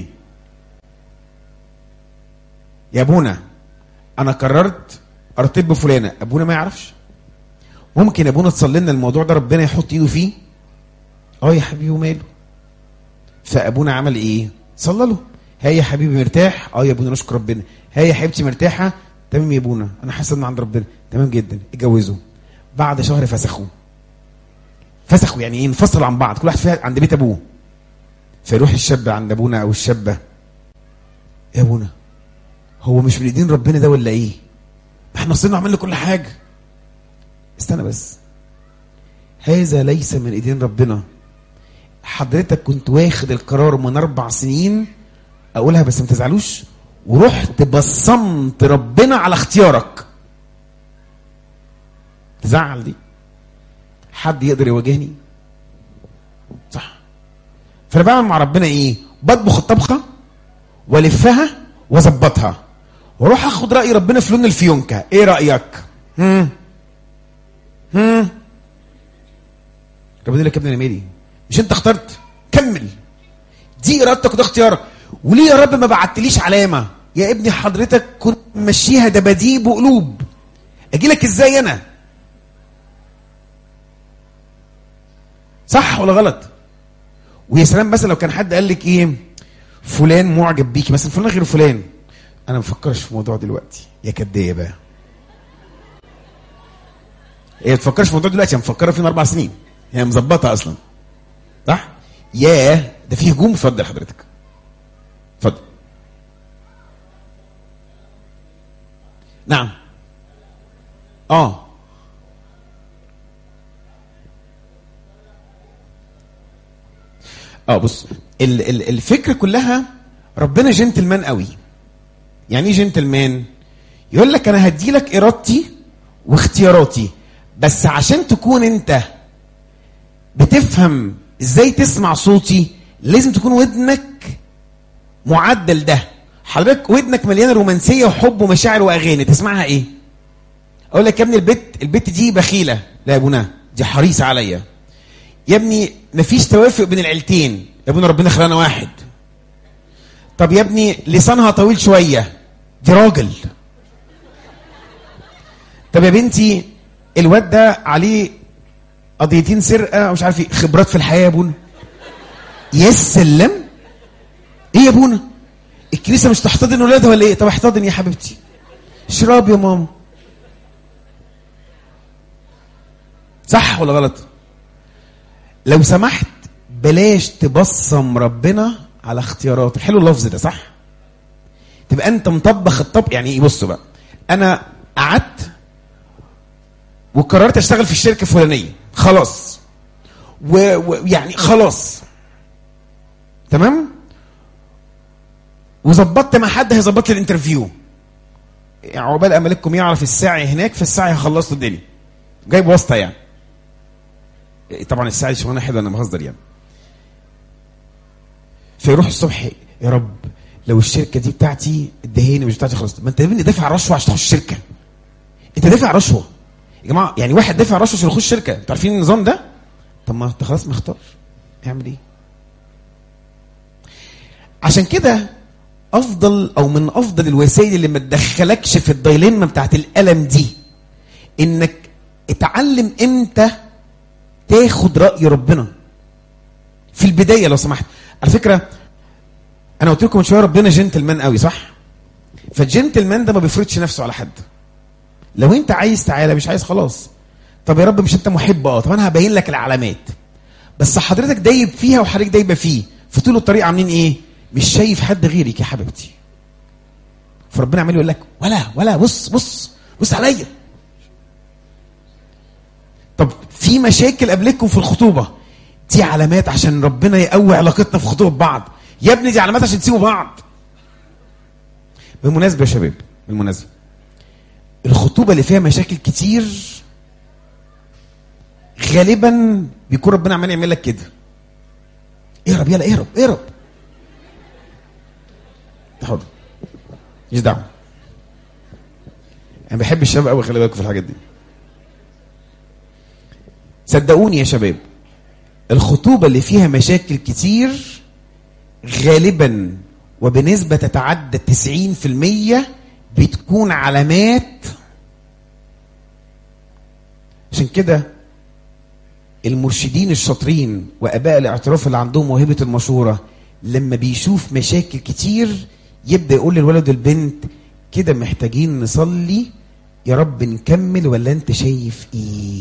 Speaker 1: يا ابونا انا قررت ارتبط بفلانه ابونا ما يعرفش ممكن ابونا تصلي لنا الموضوع ده ربنا يحط ايده فيه اه يا حبيبي وماله فابونا عمل ايه صلى له ها يا حبيبي مرتاح اه يا ابونا نشكر ربنا ها يا حبيبتي مرتاحه تمام يا ابونا انا حاسس ان عند ربنا تمام جدا اتجوزوا بعد شهر فسخوا فسخوا يعني ايه انفصلوا عن بعض كل واحد فيها عند بيت ابوه فيروح الشاب عند ابونا او الشابه يا ابونا هو مش من ايدين ربنا ده ولا ايه ما احنا اصلنا عملنا كل حاجه استنى بس هذا ليس من ايدين ربنا حضرتك كنت واخد القرار من اربع سنين اقولها بس ما تزعلوش ورحت بصمت ربنا على اختيارك تزعل دي حد يقدر يواجهني صح فانا بعمل مع ربنا ايه بطبخ الطبخه والفها واظبطها واروح اخد راي ربنا في لون الفيونكه ايه رايك هم هم ربنا يقول لك يا ابني انا مالي مش انت اخترت كمل دي ارادتك وده اختيارك وليه يا رب ما بعتليش علامه يا ابني حضرتك كنت مشيها دباديب وقلوب اجي لك ازاي انا صح ولا غلط ويا سلام مثلا لو كان حد قال لك ايه فلان معجب بيكي مثلا فلان غير فلان انا ما بفكرش في الموضوع دلوقتي يا كدابه هي ما تفكرش في الموضوع دلوقتي هي مفكره فيه من اربع سنين هي مظبطه اصلا صح ياه ده في هجوم اتفضل حضرتك اتفضل نعم اه اه بص ال ال الفكره كلها ربنا جنتلمان قوي يعني ايه جنتلمان يقول لك انا هدي لك ارادتي واختياراتي بس عشان تكون انت بتفهم ازاي تسمع صوتي لازم تكون ودنك معدل ده حضرتك ودنك مليانه رومانسيه وحب ومشاعر واغاني تسمعها ايه اقول لك يا ابني البت البت دي بخيله لا يا ابونا دي حريصه عليا يا ابني مفيش توافق بين العيلتين يا ابونا ربنا خلانا واحد طب يا ابني لسانها طويل شويه دي راجل طب يا بنتي الواد ده عليه قضيتين سرقه مش عارف ايه خبرات في الحياه يا ابونا يا سلم ايه يا ابونا الكنيسه مش تحتضن ولادها ولا ايه طب احتضن يا حبيبتي اشرب يا ماما صح ولا غلط لو سمحت بلاش تبصم ربنا على اختياراتك حلو اللفظ ده صح تبقى انت مطبخ الطب يعني ايه بص بقى انا قعدت وقررت اشتغل في الشركه الفلانيه خلاص ويعني خلاص تمام وظبطت مع حد هيظبط لي الانترفيو يعني عقبال املككم يعرف الساعي هناك في الساعي هخلص له الدنيا جايب واسطه يعني طبعا الساعي شغلانه حلوه انا بهزر يعني فيروح الصبح يا رب لو الشركه دي بتاعتي ادهيني مش بتاعتي خلاص ما انت يا ابني دافع رشوه عشان تخش الشركه انت دافع رشوه يا جماعه يعني واحد دافع رشوه عشان يخش شركه انتوا عارفين النظام ده طب ما انت خلاص مختار اعمل ايه عشان كده افضل او من افضل الوسائل اللي ما تدخلكش في الدايليما بتاعت الالم دي انك اتعلم امتى تاخد راي ربنا في البدايه لو سمحت على فكره انا قلت لكم من شويه ربنا جنتلمان قوي صح فالجنتلمان ده ما بيفرضش نفسه على حد لو انت عايز تعالى مش عايز خلاص طب يا رب مش انت محب اه طب انا هبين لك العلامات بس حضرتك دايب فيها وحضرتك دايبه فيه في طول الطريق عاملين ايه مش شايف حد غيرك يا حبيبتي فربنا عمال يقول لك ولا ولا بص بص بص عليا طب في مشاكل قابلتكم في الخطوبه دي علامات عشان ربنا يقوي علاقتنا في خطوبه بعض يا ابني دي علامات عشان تسيبوا بعض بالمناسبه يا شباب بالمناسبه الخطوبه اللي فيها مشاكل كتير غالبا بيكون ربنا عمال يعمل لك كده اهرب يلا اهرب اهرب حاضر مش دعوه انا بحب الشباب قوي خلي بالكم في الحاجات دي صدقوني يا شباب الخطوبة اللي فيها مشاكل كتير غالبا وبنسبة تتعدى 90% بتكون علامات عشان كده المرشدين الشاطرين واباء الاعتراف اللي عندهم موهبه المشوره لما بيشوف مشاكل كتير يبدا يقول للولد والبنت كده محتاجين نصلي يا رب نكمل ولا انت شايف ايه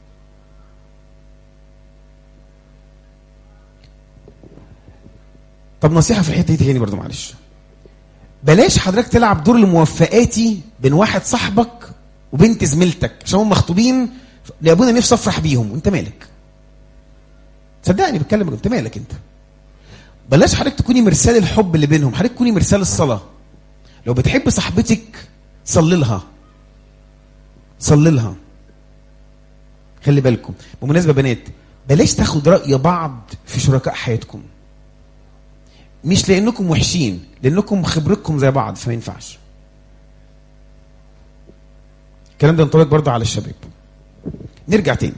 Speaker 1: طب نصيحه في الحته دي تاني برضو معلش بلاش حضرتك تلعب دور الموفقاتي بين واحد صاحبك وبنت زميلتك عشان هم مخطوبين لابونا نفسي افرح بيهم وانت مالك صدقني بتكلم انت مالك انت بلاش حضرتك تكوني مرسال الحب اللي بينهم حضرتك تكوني مرسال الصلاه لو بتحب صاحبتك صلي لها صلي لها خلي بالكم بمناسبه بنات بلاش تاخد راي بعض في شركاء حياتكم مش لانكم وحشين لانكم خبرتكم زي بعض فما ينفعش الكلام ده ينطبق برضه على الشباب نرجع تاني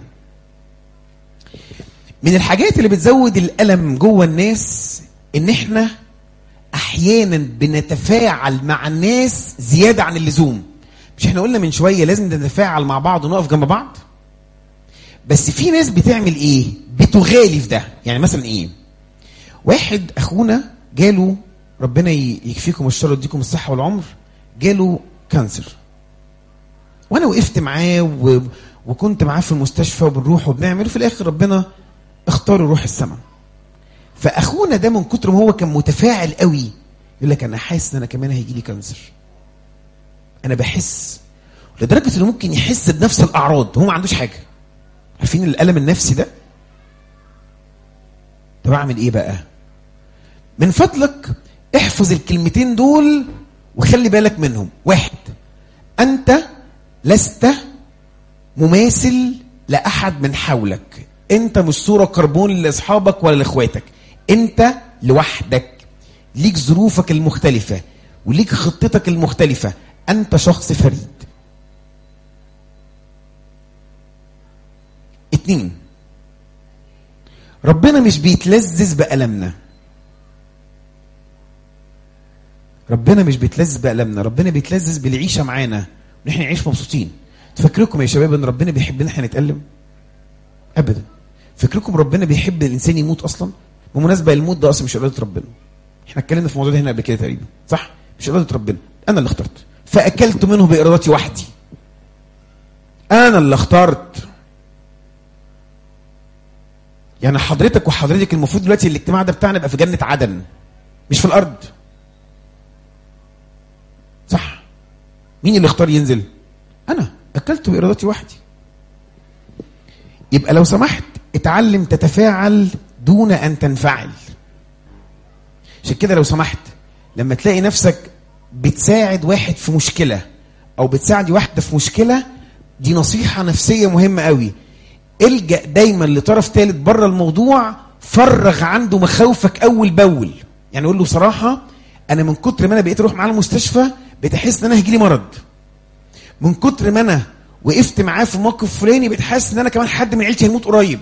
Speaker 1: من الحاجات اللي بتزود الألم جوه الناس إن إحنا أحيانا بنتفاعل مع الناس زيادة عن اللزوم مش إحنا قلنا من شوية لازم نتفاعل مع بعض ونقف جنب بعض بس في ناس بتعمل إيه بتغالي في ده يعني مثلا إيه واحد أخونا جاله ربنا يكفيكم الشر ويديكم الصحة والعمر جاله كانسر وانا وقفت معاه و... وكنت معاه في المستشفى وبنروح وبنعمل وفي الاخر ربنا اختار يروح السماء فاخونا ده من كتر ما هو كان متفاعل قوي يقول لك انا حاسس ان انا كمان هيجي لي كانسر انا بحس لدرجه انه ممكن يحس بنفس الاعراض هو ما عندوش حاجه عارفين الالم النفسي ده طب اعمل ايه بقى من فضلك احفظ الكلمتين دول وخلي بالك منهم واحد انت لست مماثل لاحد من حولك انت مش صوره كربون لاصحابك ولا لاخواتك انت لوحدك ليك ظروفك المختلفه وليك خطتك المختلفه انت شخص فريد اتنين ربنا مش بيتلذذ بألمنا ربنا مش بيتلذذ بألمنا ربنا بيتلذذ بالعيشة معانا ان احنا نعيش مبسوطين تفكركم يا شباب ان ربنا بيحب ان احنا نتألم ابدا فكركم ربنا بيحب الانسان يموت اصلا بمناسبه الموت ده اصلا مش اراده ربنا احنا اتكلمنا في الموضوع ده هنا قبل كده تقريبا صح مش اراده ربنا انا اللي اخترت فاكلت منه بارادتي وحدي انا اللي اخترت يعني حضرتك وحضرتك المفروض دلوقتي الاجتماع ده بتاعنا يبقى في جنه عدن مش في الارض صح مين اللي اختار ينزل انا اكلت بارادتي وحدي يبقى لو سمحت اتعلم تتفاعل دون ان تنفعل عشان كده لو سمحت لما تلاقي نفسك بتساعد واحد في مشكله او بتساعد واحده في مشكله دي نصيحه نفسيه مهمه قوي الجا دايما لطرف ثالث بره الموضوع فرغ عنده مخاوفك اول باول يعني قول له بصراحه انا من كتر ما انا بقيت اروح معاه المستشفى بتحس ان انا هيجي لي مرض من كتر ما انا وقفت معاه في موقف فلاني بتحس ان انا كمان حد من عيلتي هيموت قريب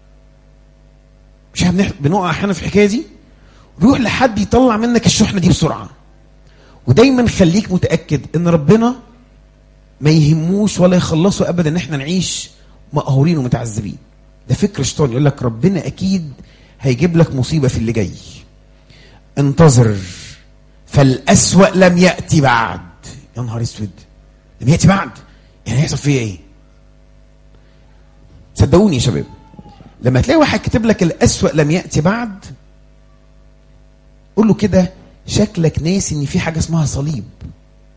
Speaker 1: مش بنح... بنقع احيانا في الحكايه دي روح لحد يطلع منك الشحنه دي بسرعه ودايما خليك متاكد ان ربنا ما يهموش ولا يخلصوا ابدا ان احنا نعيش مقهورين ومتعذبين ده فكر شيطان يقول لك ربنا اكيد هيجيب لك مصيبه في اللي جاي انتظر فالاسوا لم ياتي بعد يا نهار اسود لم ياتي بعد يعني هيحصل فيا ايه صدقوني يا شباب لما تلاقي واحد كاتب لك الاسوا لم ياتي بعد قول له كده شكلك ناسي ان في حاجه اسمها صليب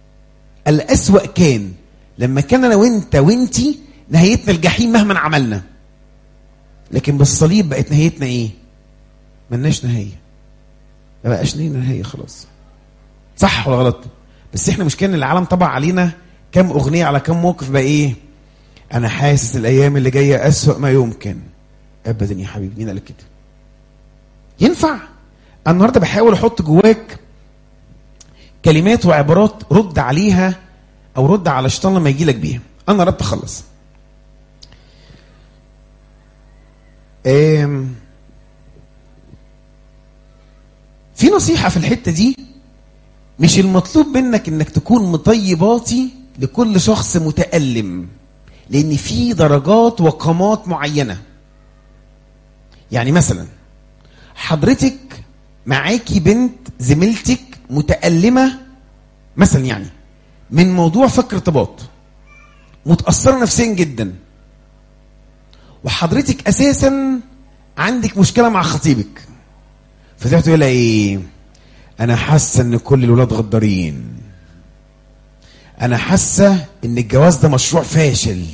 Speaker 1: الأسوأ كان لما كان أنا وأنت وأنتي نهايتنا الجحيم مهما عملنا لكن بالصليب بقت نهايتنا إيه؟ ملناش نهاية ما بقاش لينا نهاية خلاص صح ولا غلط؟ بس احنا مش كان العالم طبع علينا كم أغنية على كم موقف بقى إيه؟ أنا حاسس الأيام اللي جاية أسوأ ما يمكن أبدا يا حبيبي مين قال لك كده؟ ينفع؟ أنا النهارده بحاول أحط جواك كلمات وعبارات رد عليها او رد على الشيطان لما يجي لك بيها انا ردت اخلص آم، في نصيحة في الحتة دي مش المطلوب منك انك تكون مطيباتي لكل شخص متألم لان في درجات وقامات معينة يعني مثلا حضرتك معاكي بنت زميلتك متألمة مثلا يعني من موضوع فك ارتباط متأثرة نفسيا جدا وحضرتك أساسا عندك مشكلة مع خطيبك فتروح تقول لها إيه أنا حاسة إن كل الولاد غدارين أنا حاسة إن الجواز ده مشروع فاشل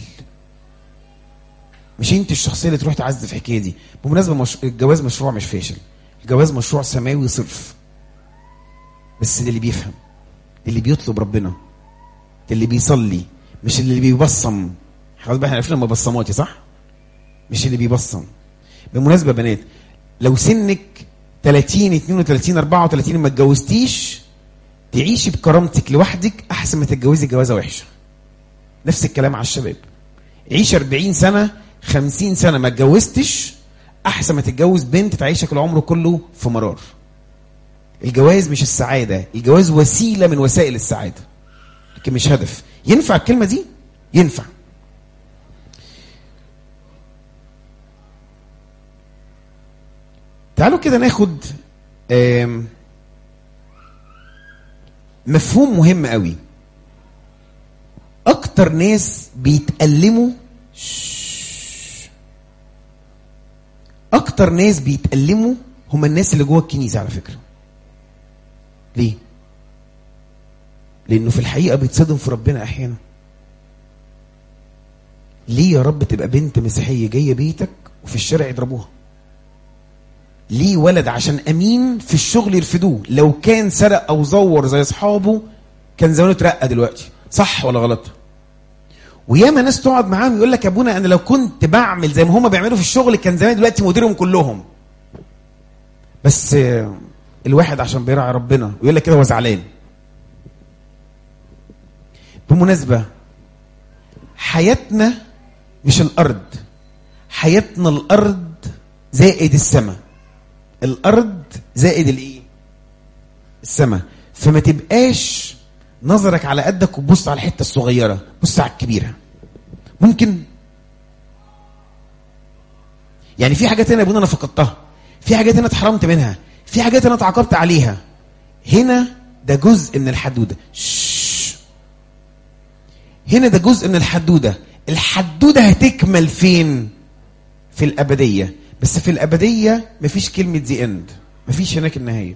Speaker 1: مش انت الشخصيه اللي تروح تعزز في الحكايه دي بالمناسبه مش... الجواز مشروع مش فاشل الجواز مشروع سماوي صرف بس اللي بيفهم اللي بيطلب ربنا اللي بيصلي مش اللي بيبصم خلاص بقى احنا عرفنا مبصماتي صح مش اللي بيبصم بالمناسبه يا بنات لو سنك 30 32 34 ما اتجوزتيش تعيشي بكرامتك لوحدك احسن ما تتجوزي جوازه وحشه نفس الكلام على الشباب عيش 40 سنه 50 سنه ما اتجوزتش احسن ما تتجوز بنت تعيشك العمر كله في مرار الجواز مش السعاده الجواز وسيله من وسائل السعاده لكن مش هدف ينفع الكلمه دي ينفع تعالوا كده ناخد آم، مفهوم مهم قوي اكتر ناس بيتألموا شش. اكتر ناس بيتألموا هم الناس اللي جوه الكنيسة على فكرة ليه لانه في الحقيقة بيتصدم في ربنا احيانا ليه يا رب تبقى بنت مسيحية جاية بيتك وفي الشارع يضربوها ليه ولد عشان امين في الشغل يرفدوه لو كان سرق او زور زي اصحابه كان زمانه اترقى دلوقتي صح ولا غلط وياما ناس تقعد معاهم يقول لك يا ابونا انا لو كنت بعمل زي ما هم بيعملوا في الشغل كان زمان دلوقتي مديرهم كلهم بس آه، الواحد عشان بيراعي ربنا ويقول لك كده هو زعلان بالمناسبه حياتنا مش الارض حياتنا الارض زائد السماء الارض زائد الايه السماء فما تبقاش نظرك على قدك وتبص على الحته الصغيره بص على الكبيره ممكن يعني في حاجات هنا يا ابونا انا فقدتها في حاجات هنا اتحرمت منها في حاجات انا اتعاقبت عليها هنا ده جزء من الحدوده شش. هنا ده جزء من الحدوده الحدوده هتكمل فين في الابديه بس في الابديه مفيش كلمه ذا اند مفيش هناك النهايه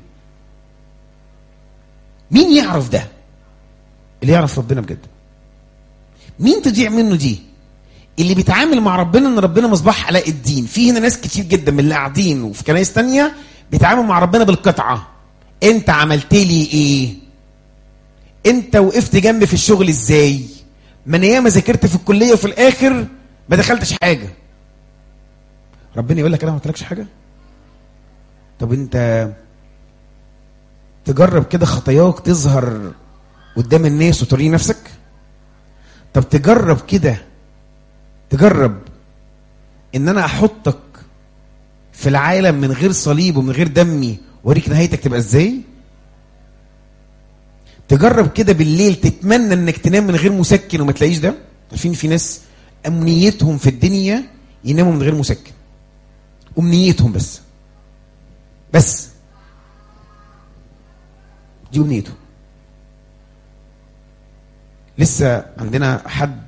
Speaker 1: مين يعرف ده اللي يعرف ربنا بجد مين تضيع منه دي اللي بيتعامل مع ربنا ان ربنا مصباح علاء الدين في هنا ناس كتير جدا من اللي قاعدين وفي كنايس تانية بيتعامل مع ربنا بالقطعه انت عملت لي ايه انت وقفت جنبي في الشغل ازاي ما انا ياما ذاكرت في الكليه وفي الاخر ما دخلتش حاجه ربنا يقول لك انا ما قلتلكش حاجه طب انت تجرب كده خطاياك تظهر قدام الناس وتوري نفسك طب تجرب كده تجرب ان انا احطك في العالم من غير صليب ومن غير دمي واوريك نهايتك تبقى ازاي تجرب كده بالليل تتمنى انك تنام من غير مسكن وما تلاقيش ده عارفين في ناس امنيتهم في الدنيا يناموا من غير مسكن امنيتهم بس بس دي امنيته لسه عندنا حد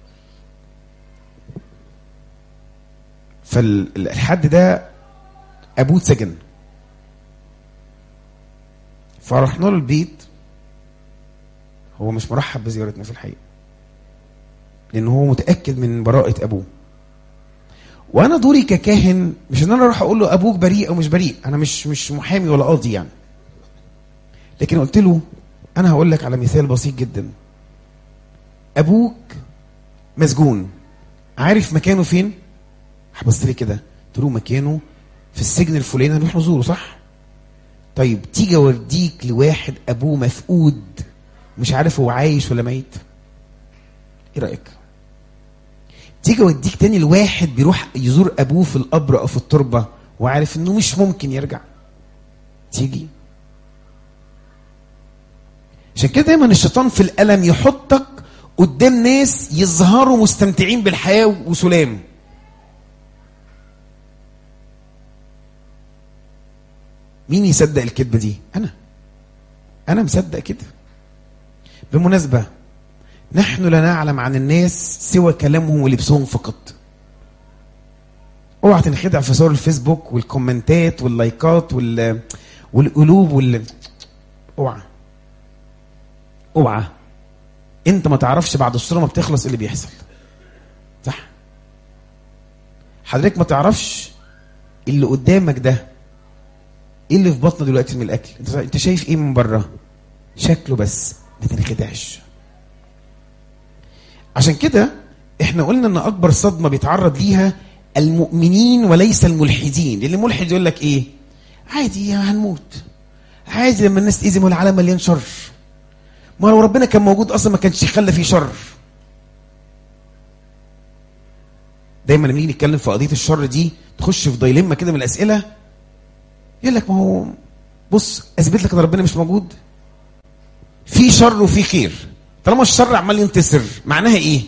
Speaker 1: فالحد ده ابوه اتسجن فرحنا له البيت هو مش مرحب بزيارتنا في الحقيقه لان هو متاكد من براءه ابوه وانا دوري ككاهن مش ان انا اروح اقول له ابوك بريء او مش بريء انا مش مش محامي ولا قاضي يعني لكن قلت له انا هقول لك على مثال بسيط جدا ابوك مسجون عارف مكانه فين هبص لي كده قلت له مكانه في السجن الفلاني نروح نزوره صح طيب تيجي اوديك لواحد ابوه مفقود مش عارف هو عايش ولا ميت ايه رايك تيجي اوديك تاني لواحد بيروح يزور ابوه في القبر او في التربه وعارف انه مش ممكن يرجع تيجي عشان كده دايما الشيطان في الالم يحطك قدام ناس يظهروا مستمتعين بالحياه وسلام مين يصدق الكذبه دي انا انا مصدق كده بالمناسبه نحن لا نعلم عن الناس سوى كلامهم ولبسهم فقط اوعى تنخدع في صور الفيسبوك والكومنتات واللايكات وال والقلوب وال اوعى اوعى انت ما تعرفش بعد الصوره ما بتخلص اللي بيحصل صح حضرتك ما تعرفش اللي قدامك ده ايه اللي في بطنه دلوقتي من الاكل انت انت شايف ايه من بره شكله بس ما تنخدعش عشان كده احنا قلنا ان اكبر صدمه بيتعرض ليها المؤمنين وليس الملحدين لان الملحد يقول لك ايه عادي هنموت عادي لما الناس تأذي ما العالم مليان شر ما لو ربنا كان موجود اصلا ما كانش يخلى فيه شر دايما لما نيجي نتكلم في قضيه الشر دي تخش في دايلما كده من الاسئله يقول لك ما هو بص اثبت لك ان ربنا مش موجود في شر وفي خير طالما الشر عمال ينتصر معناها ايه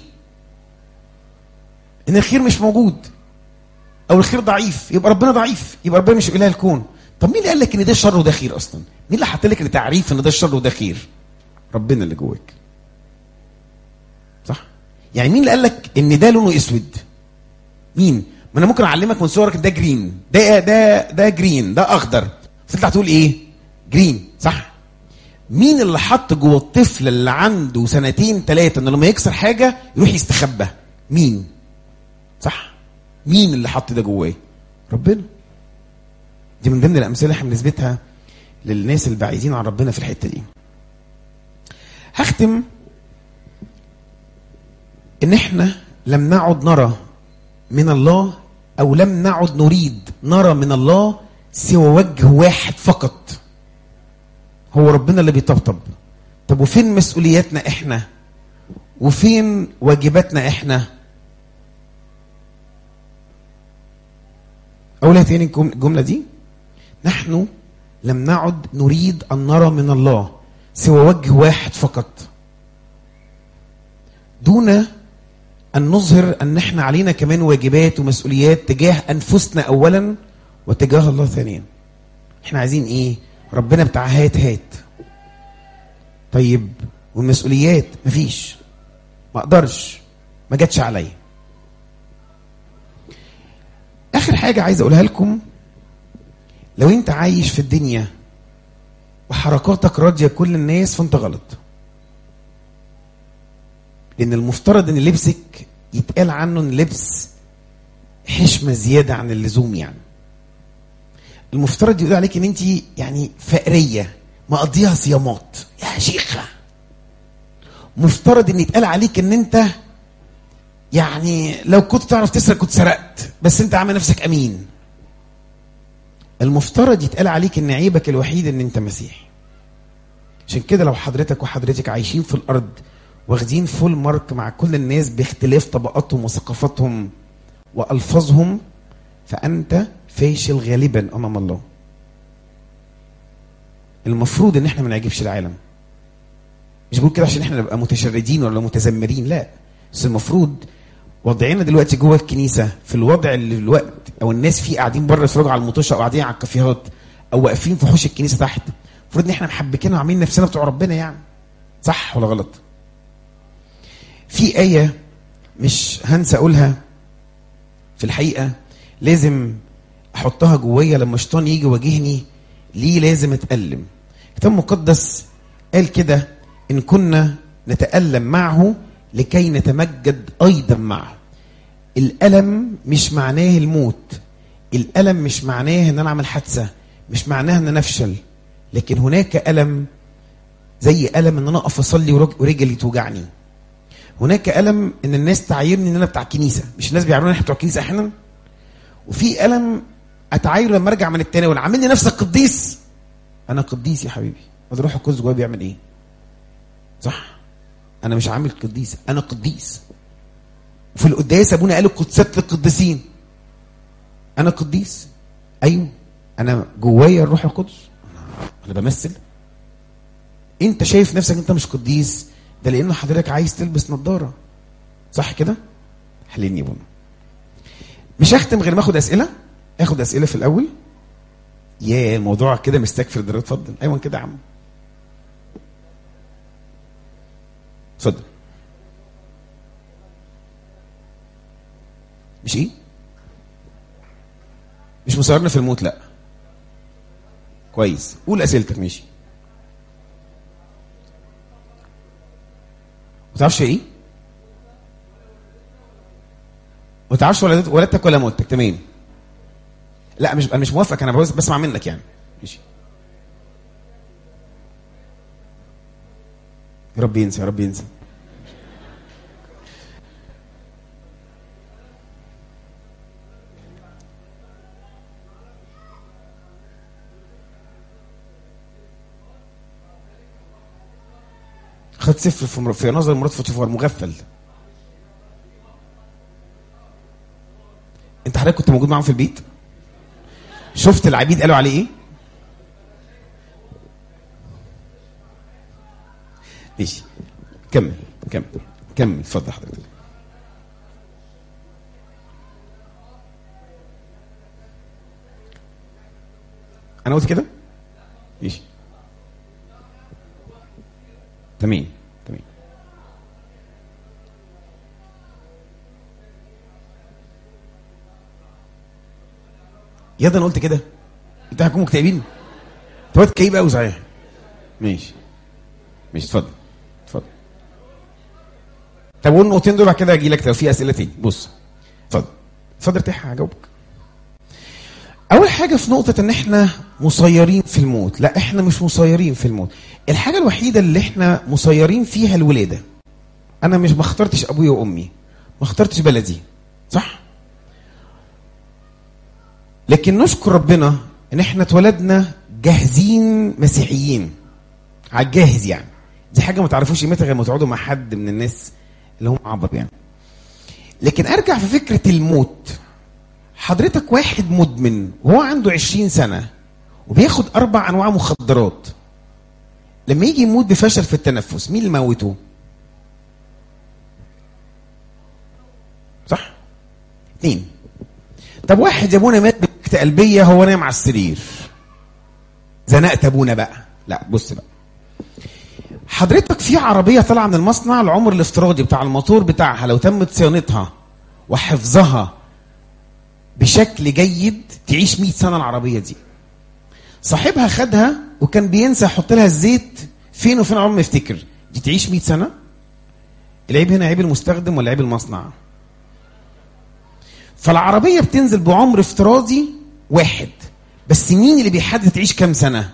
Speaker 1: ان الخير مش موجود او الخير ضعيف يبقى ربنا ضعيف يبقى ربنا مش اله الكون طب مين اللي قال لك ان ده شر وده خير اصلا مين اللي حط لك التعريف ان ده شر وده خير ربنا اللي جواك صح يعني مين اللي قال لك ان ده لونه اسود مين ما انا ممكن اعلمك من صورك ده جرين ده ده ده جرين ده اخضر تطلع تقول ايه جرين صح مين اللي حط جوه الطفل اللي عنده سنتين ثلاثه انه لما يكسر حاجه يروح يستخبى مين صح مين اللي حط ده جواه ربنا دي من ضمن الامثله اللي احنا بنثبتها للناس البعيدين عن ربنا في الحته دي هختم ان احنا لم نعد نرى من الله او لم نعد نريد نرى من الله سوى وجه واحد فقط هو ربنا اللي بيطبطب طب وفين مسؤولياتنا احنا وفين واجباتنا احنا اقولها تاني الجمله دي نحن لم نعد نريد ان نرى من الله سوى وجه واحد فقط دون ان نظهر ان احنا علينا كمان واجبات ومسؤوليات تجاه انفسنا اولا وتجاه الله ثانيا احنا عايزين ايه ربنا بتاع هات هات طيب والمسؤوليات مفيش ما اقدرش ما جاتش عليا اخر حاجه عايز اقولها لكم لو انت عايش في الدنيا وحركاتك راضيه كل الناس فانت غلط لان المفترض ان لبسك يتقال عنه ان لبس حشمه زياده عن اللزوم يعني المفترض يقول عليك ان انت يعني فقريه مقضيها صيامات يا شيخه مفترض ان يتقال عليك ان انت يعني لو كنت تعرف تسرق كنت سرقت بس انت عامل نفسك امين المفترض يتقال عليك ان عيبك الوحيد ان انت مسيحي عشان كده لو حضرتك وحضرتك عايشين في الارض واخدين فول مارك مع كل الناس باختلاف طبقاتهم وثقافاتهم والفاظهم فانت فاشل غالبا امام الله المفروض ان احنا ما نعجبش العالم مش بقول كده عشان احنا نبقى متشردين ولا متذمرين لا بس المفروض وضعنا دلوقتي جوه الكنيسه في الوضع اللي الوقت او الناس فيه قاعدين بره يتفرجوا على المطوشه او قاعدين على الكافيهات او واقفين في حوش الكنيسه تحت المفروض ان احنا محبكين وعاملين نفسنا بتوع ربنا يعني صح ولا غلط في ايه مش هنسى اقولها في الحقيقه لازم احطها جوايا لما الشيطان يجي يواجهني ليه لازم اتالم كتاب مقدس قال كده إن كنا نتألم معه لكي نتمجد أيضا معه الألم مش معناه الموت الألم مش معناه إن أنا أعمل حادثة مش معناه إن أنا أفشل لكن هناك ألم زي ألم إن أنا أقف أصلي ورج- ورجلي توجعني هناك ألم إن الناس تعايرني إن أنا بتاع كنيسة مش الناس بيعاملوني إحنا بتوع كنيسة أحيانا وفي ألم أتعاير لما أرجع من التناول عاملني نفسك قديس أنا قديس يا حبيبي هذا روح القدس جوايا بيعمل إيه؟ صح؟ أنا مش عامل قديس أنا قديس وفي القداس ابونا قال القدسات للقديسين انا قديس ايوه انا جوايا الروح القدس أنا- انا بمثل انت شايف نفسك انت مش قديس ده لان حضرتك عايز تلبس نظاره صح كده حليني يا ابونا مش هختم غير ما اخد اسئله اخد اسئله في الاول يا الموضوع كده مستكفر ده اتفضل ايوه كده يا عم اتفضل مش ايه مش مسيرنا في الموت لا كويس قول اسئلتك ماشي ما تعرفش ايه ما تعرفش ولدت- ولدتك ولا موتك تمام لا مش انا مش موافق انا بس بسمع منك يعني ماشي يا رب ينسى يا رب ينسى خد صفر في, مر... في نظر مراد فوتوفار مغفل انت حضرتك كنت موجود معاهم في البيت شفت العبيد قالوا عليه ايه ماشي كمل كمل كمل اتفضل حضرتك انا قلت كده ماشي تمام تمام يا ده انا قلت كده انت هتكونوا مكتئبين انت وقت كئيب قوي صحيح ماشي ماشي اتفضل اتفضل طب قول النقطتين دول بعد كده اجي لك لو في اسئله تاني بص اتفضل اتفضل ارتاح هجاوبك اول حاجه في نقطه ان احنا مسيرين في الموت لا احنا مش مسيرين في الموت الحاجه الوحيده اللي احنا مسيرين فيها الولاده انا مش ما اخترتش ابويا وامي ما اخترتش بلدي صح لكن نشكر ربنا ان احنا اتولدنا جاهزين مسيحيين على الجاهز يعني دي حاجه ما تعرفوش قيمتها غير ما تقعدوا مع حد من الناس اللي هم عبر يعني لكن ارجع في فكره الموت حضرتك واحد مدمن وهو عنده 20 سنه وبياخد اربع انواع مخدرات لما يجي يموت بفشل في التنفس مين اللي موته صح اثنين طب واحد يا ابونا مات بسكتة قلبية هو نايم على السرير زنقت ابونا بقى لا بص بقى حضرتك في عربية طالعة من المصنع العمر الافتراضي بتاع الموتور بتاعها لو تمت صيانتها وحفظها بشكل جيد تعيش 100 سنة العربية دي صاحبها خدها وكان بينسى يحط لها الزيت فين وفين عمر ما يفتكر دي تعيش 100 سنة العيب هنا عيب المستخدم ولا عيب المصنع فالعربية بتنزل بعمر افتراضي واحد بس مين اللي بيحدد تعيش كام سنة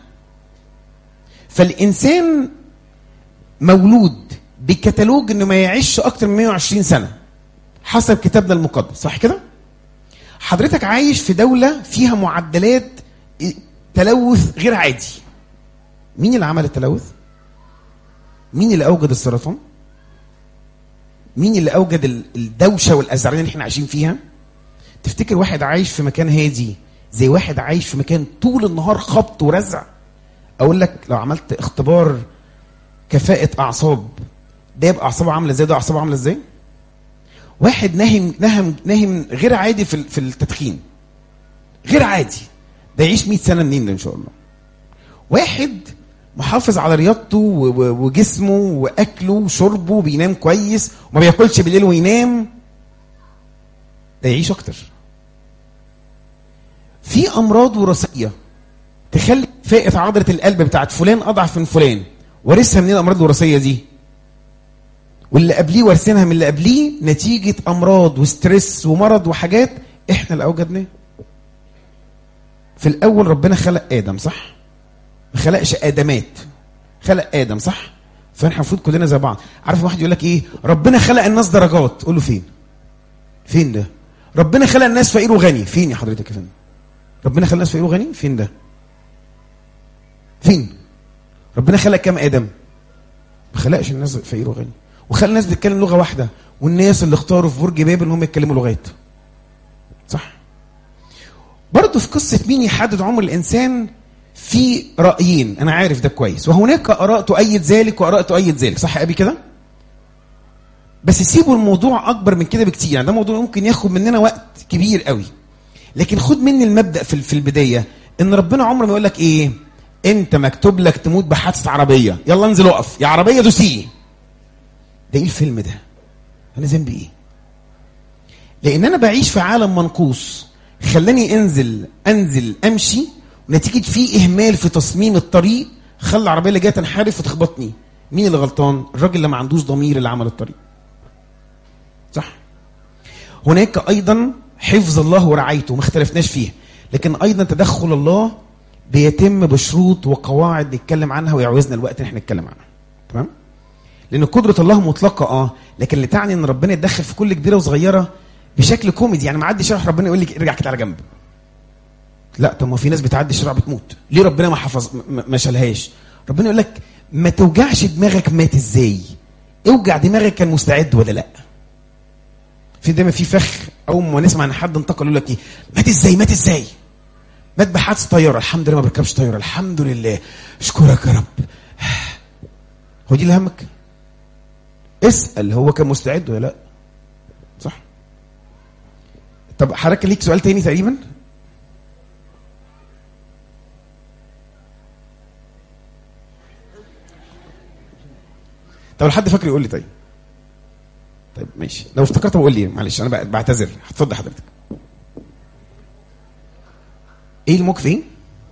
Speaker 1: فالإنسان مولود بكتالوج انه ما يعيش اكتر من 120 سنة حسب كتابنا المقدس صح كده حضرتك عايش في دولة فيها معدلات تلوث غير عادي مين اللي عمل التلوث مين اللي اوجد السرطان مين اللي اوجد الدوشه والازعرين اللي احنا عايشين فيها تفتكر واحد عايش في مكان هادي زي واحد عايش في مكان طول النهار خبط ورزع اقول لك لو عملت اختبار كفاءة اعصاب ده يبقى اعصابه عامله ازاي ده اعصابه عامله ازاي واحد ناهم ناهم ناهم غير عادي في في التدخين غير عادي ده يعيش 100 سنه منين ده ان شاء الله واحد محافظ على رياضته وجسمه واكله وشربه بينام كويس وما بياكلش بالليل وينام ده يعيش اكتر في امراض وراثيه تخلي فئه عضله القلب بتاعت فلان اضعف من فلان وارثها منين الامراض الوراثيه دي واللي قبليه وارثينها من اللي قبليه نتيجه امراض وستريس ومرض وحاجات احنا اللي اوجدناه في الاول ربنا خلق ادم صح ما خلقش ادمات خلق ادم صح فاحنا المفروض كلنا زي بعض عارف واحد يقول لك ايه ربنا خلق الناس درجات قول له فين فين ده ربنا خلق الناس فقير وغني فين يا حضرتك يا فندم ربنا خلق الناس فقير وغني فين ده فين ربنا خلق كام ادم ما خلقش الناس فقير وغني وخلى الناس بتتكلم لغه واحده والناس اللي اختاروا في برج بابل ان هم يتكلموا لغات صح برضه في قصه مين يحدد عمر الانسان في رايين انا عارف ده كويس وهناك اراء تؤيد ذلك واراء تؤيد ذلك صح يا ابي كده بس سيبوا الموضوع اكبر من كده بكتير يعني ده موضوع ممكن ياخد مننا وقت كبير قوي لكن خد مني المبدا في في البدايه ان ربنا عمره ما يقول لك ايه انت مكتوب لك تموت بحادثه عربيه يلا انزل اقف يا عربيه دوسيه ده ايه الفيلم ده انا ذنبي ايه لان انا بعيش في عالم منقوص خلاني انزل انزل امشي ونتيجه فيه اهمال في تصميم الطريق خلى العربيه اللي جايه تنحرف وتخبطني مين اللي غلطان الراجل اللي ما عندوش ضمير اللي عمل الطريق صح هناك ايضا حفظ الله ورعايته ما اختلفناش فيها لكن ايضا تدخل الله بيتم بشروط وقواعد نتكلم عنها ويعوزنا الوقت ان احنا نتكلم عنها تمام لان قدره الله مطلقه اه لكن اللي تعني ان ربنا يتدخل في كل كبيره وصغيره بشكل كوميدي يعني معدي شرح ربنا يقول لك ارجع كده على جنب لا طب ما في ناس بتعدي الشارع بتموت ليه ربنا ما حفظ ما ما شالهاش ربنا يقول لك ما توجعش دماغك مات ازاي اوجع دماغك كان مستعد ولا لا في دايما في فخ اول ما نسمع ان حد انتقل يقول لك ايه مات ازاي مات ازاي مات بحادث طياره الحمد لله ما بركبش طياره الحمد لله اشكرك يا رب هو دي اللي همك اسال هو كان مستعد ولا لا صح طب حضرتك ليك سؤال تاني تقريبا طب لو حد فاكر يقول لي طيب طيب ماشي لو افتكرت بقول لي معلش انا بع- بعتذر اتفضل حضرتك ايه الموقف ايه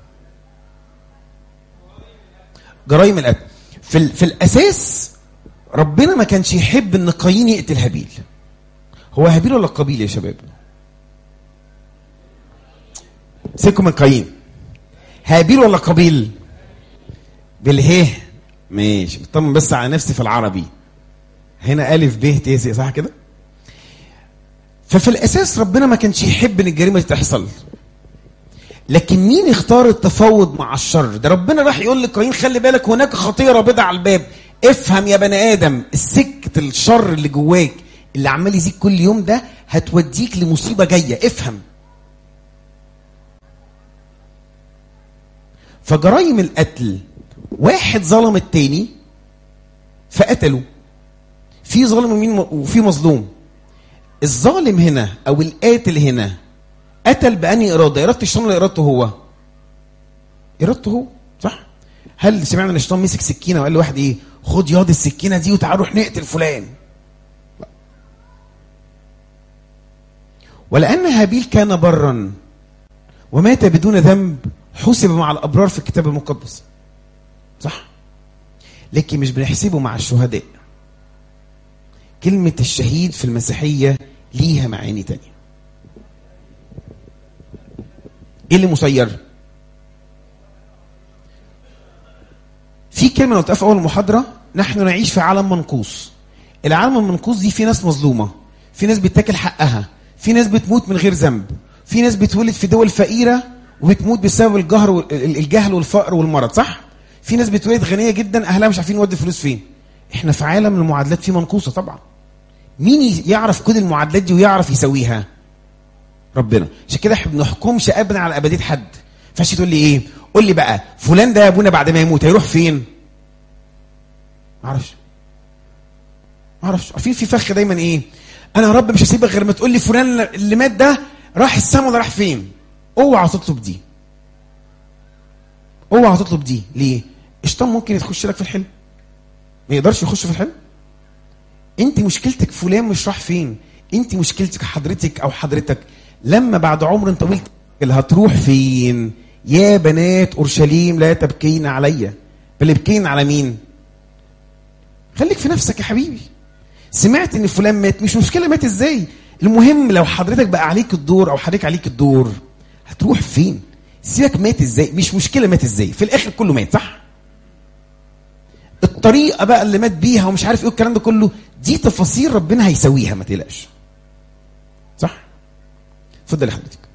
Speaker 1: جرائم القتل في ال... في الاساس ربنا ما كانش يحب ان قايين يقتل هابيل هو هابيل ولا قابيل يا شباب سيبكم من قايين هابيل ولا قابيل بالهيه ماشي بطمن بس على نفسي في العربي هنا ألف ب ت س صح كده ففي الأساس ربنا ما كانش يحب إن الجريمة دي تحصل لكن مين اختار التفاوض مع الشر ده ربنا راح يقول لقايين خلي بالك هناك خطية رابضة على الباب افهم يا بني آدم السكة الشر اللي جواك اللي عمال يزيد كل يوم ده هتوديك لمصيبة جاية افهم فجرائم القتل واحد ظلم التاني فقتله في ظالم ومين وفي مظلوم الظالم هنا او القاتل هنا قتل بأني إرادة إرادة الشيطان ولا إرادته هو إرادته هو صح هل سمعنا ان الشيطان مسك سكينه وقال لواحد ايه خد ياض السكينه دي وتعال نروح نقتل فلان لا. ولأن هابيل كان برا ومات بدون ذنب حسب مع الأبرار في الكتاب المقدس صح لكن مش بنحسبه مع الشهداء كلمة الشهيد في المسيحية ليها معاني تانية ايه اللي مسير في كلمة قلتها في أول المحاضرة نحن نعيش في عالم منقوص العالم المنقوص دي في ناس مظلومة في ناس بتاكل حقها في ناس بتموت من غير ذنب في ناس بتولد في دول فقيرة وبتموت بسبب الجهر وال- الجهل والفقر والمرض صح في ناس بتولد غنية جدا أهلها مش عارفين يودي الفلوس فين احنا في عالم المعادلات فيه منقوصة طبعا مين ي- يعرف كل المعادلات دي ويعرف يسويها ربنا عشان كده احنا ما بنحكمش ابدا على ابديه حد فاش تقول لي ايه قول لي بقى فلان ده يا ابونا بعد ما يموت هيروح فين ما اعرفش ما اعرفش عارفين في فخ دايما ايه انا يا رب مش هسيبك غير ما تقول لي فلان اللي مات ده راح السما ولا راح فين اوعى تطلب دي اوعى تطلب دي ليه الشيطان ممكن يخش لك في الحلم ما يقدرش يخش في الحلم انت مشكلتك فلان مش راح فين انت مشكلتك حضرتك او حضرتك لما بعد عمر طويل اللي هتروح فين يا بنات اورشليم لا تبكين عليا بل ابكين على مين خليك في نفسك يا حبيبي سمعت ان فلان مات مش مشكله مات ازاي المهم لو حضرتك بقى عليك الدور او حضرتك عليك الدور هتروح فين سيبك مات ازاي مش مشكله مات ازاي في الاخر كله مات صح الطريقه بقى اللي مات بيها ومش عارف ايه الكلام ده كله دي تفاصيل ربنا هيسويها ما تقلقش صح اتفضل يا حضرتك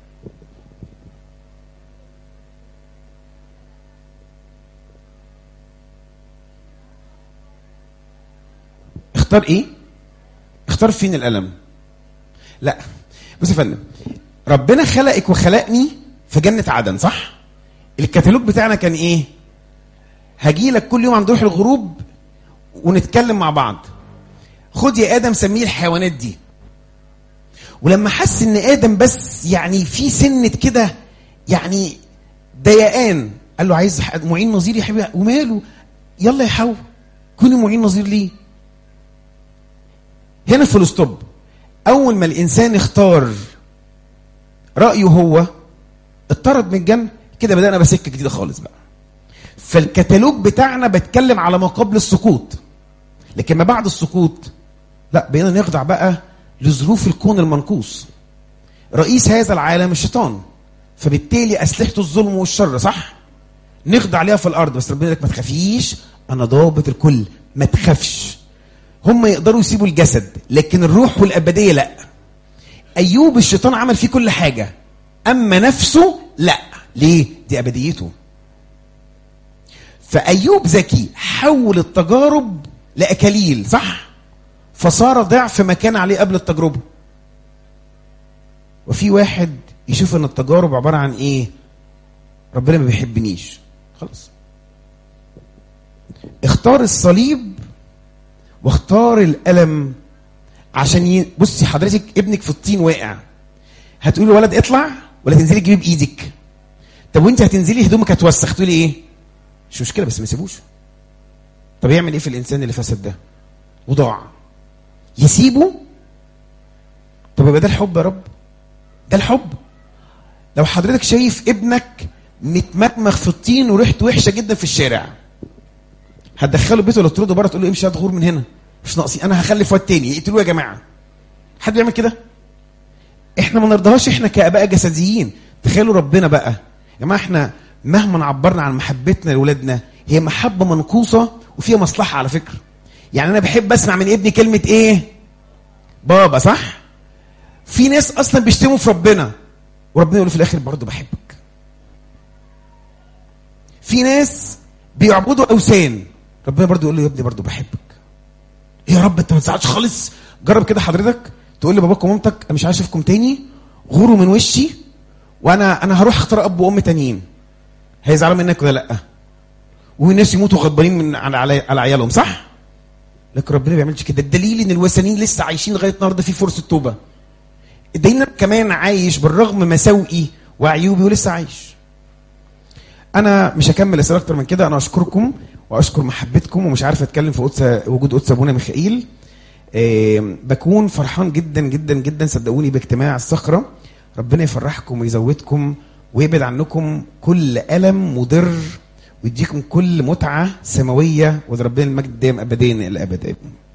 Speaker 1: اختار ايه اختار فين الالم لا بص يا فندم ربنا خلقك وخلقني في جنة عدن صح الكتالوج بتاعنا كان ايه هجي لك كل يوم عند روح الغروب ونتكلم مع بعض خد يا ادم سميه الحيوانات دي ولما حس ان ادم بس يعني في سنه كده يعني ضيقان قال له عايز معين نظير يا حبيبي وماله يلا يا حو كوني معين نظير ليه هنا في الاسطوب اول ما الانسان اختار رايه هو اتطرد من الجنه كده بدانا بسكه جديده خالص بقى فالكتالوج بتاعنا بتكلم على ما قبل السقوط لكن ما بعد السقوط لا بقينا نخضع بقى لظروف الكون المنقوص رئيس هذا العالم الشيطان فبالتالي اسلحته الظلم والشر صح نخضع عليها في الارض بس ربنا لك ما تخافيش انا ضابط الكل ما تخافش هم يقدروا يسيبوا الجسد لكن الروح والابديه لا ايوب الشيطان عمل فيه كل حاجه اما نفسه لا ليه دي ابديته فايوب ذكي حول التجارب لاكاليل صح فصار ضعف ما كان عليه قبل التجربه وفي واحد يشوف ان التجارب عباره عن ايه ربنا ما بيحبنيش خلاص اختار الصليب واختار الالم عشان ي... بصي حضرتك ابنك في الطين واقع هتقولي ولد اطلع ولا تنزلي تجيبي بايدك طب وانت هتنزلي هدومك هتوسخ تقولي ايه مش مشكله بس ما يسيبوش طب يعمل ايه في الانسان اللي فسد ده وضاع يسيبه طب يبقى ده الحب يا رب ده الحب لو حضرتك شايف ابنك متمكمخ في الطين وريحته وحشه جدا في الشارع هتدخله بيته ولا تطرده بره تقول له امشي هات غور من هنا مش ناقصين انا هخلف واد تاني يقتلوه يا جماعه حد بيعمل كده احنا ما نرضاهاش احنا كاباء جسديين تخيلوا ربنا بقى يا جماعه احنا مهما عبرنا عن محبتنا لاولادنا هي محبه منقوصه وفيها مصلحه على فكره يعني انا بحب اسمع من ابني كلمه ايه بابا صح في ناس اصلا بيشتموا في ربنا وربنا يقول في الاخر برضه بحبك في ناس بيعبدوا اوثان ربنا برضه يقول له يا ابني برضه بحبك يا رب انت ما تزعلش خالص جرب كده حضرتك تقول لباباك ومامتك انا مش عايز اشوفكم تاني غوروا من وشي وانا انا هروح اختار اب وام تانيين هيزعلوا منك ولا لا والناس يموتوا غضبانين من على على, على عيالهم صح لكن ربنا ما بيعملش كده الدليل ان الوثنيين لسه عايشين لغايه النهارده في فرصه توبه الدليل كمان عايش بالرغم مساوئي وعيوبي ولسه عايش انا مش هكمل اسئله اكتر من كده انا اشكركم واشكر محبتكم ومش عارف اتكلم في قدس وجود قدس ابونا ميخائيل أه بكون فرحان جدا جدا جدا صدقوني باجتماع الصخره ربنا يفرحكم ويزودكم ويبعد عنكم كل الم مضر ويديكم كل متعه سماويه وده ربنا المجد دائم ابدين الى ابد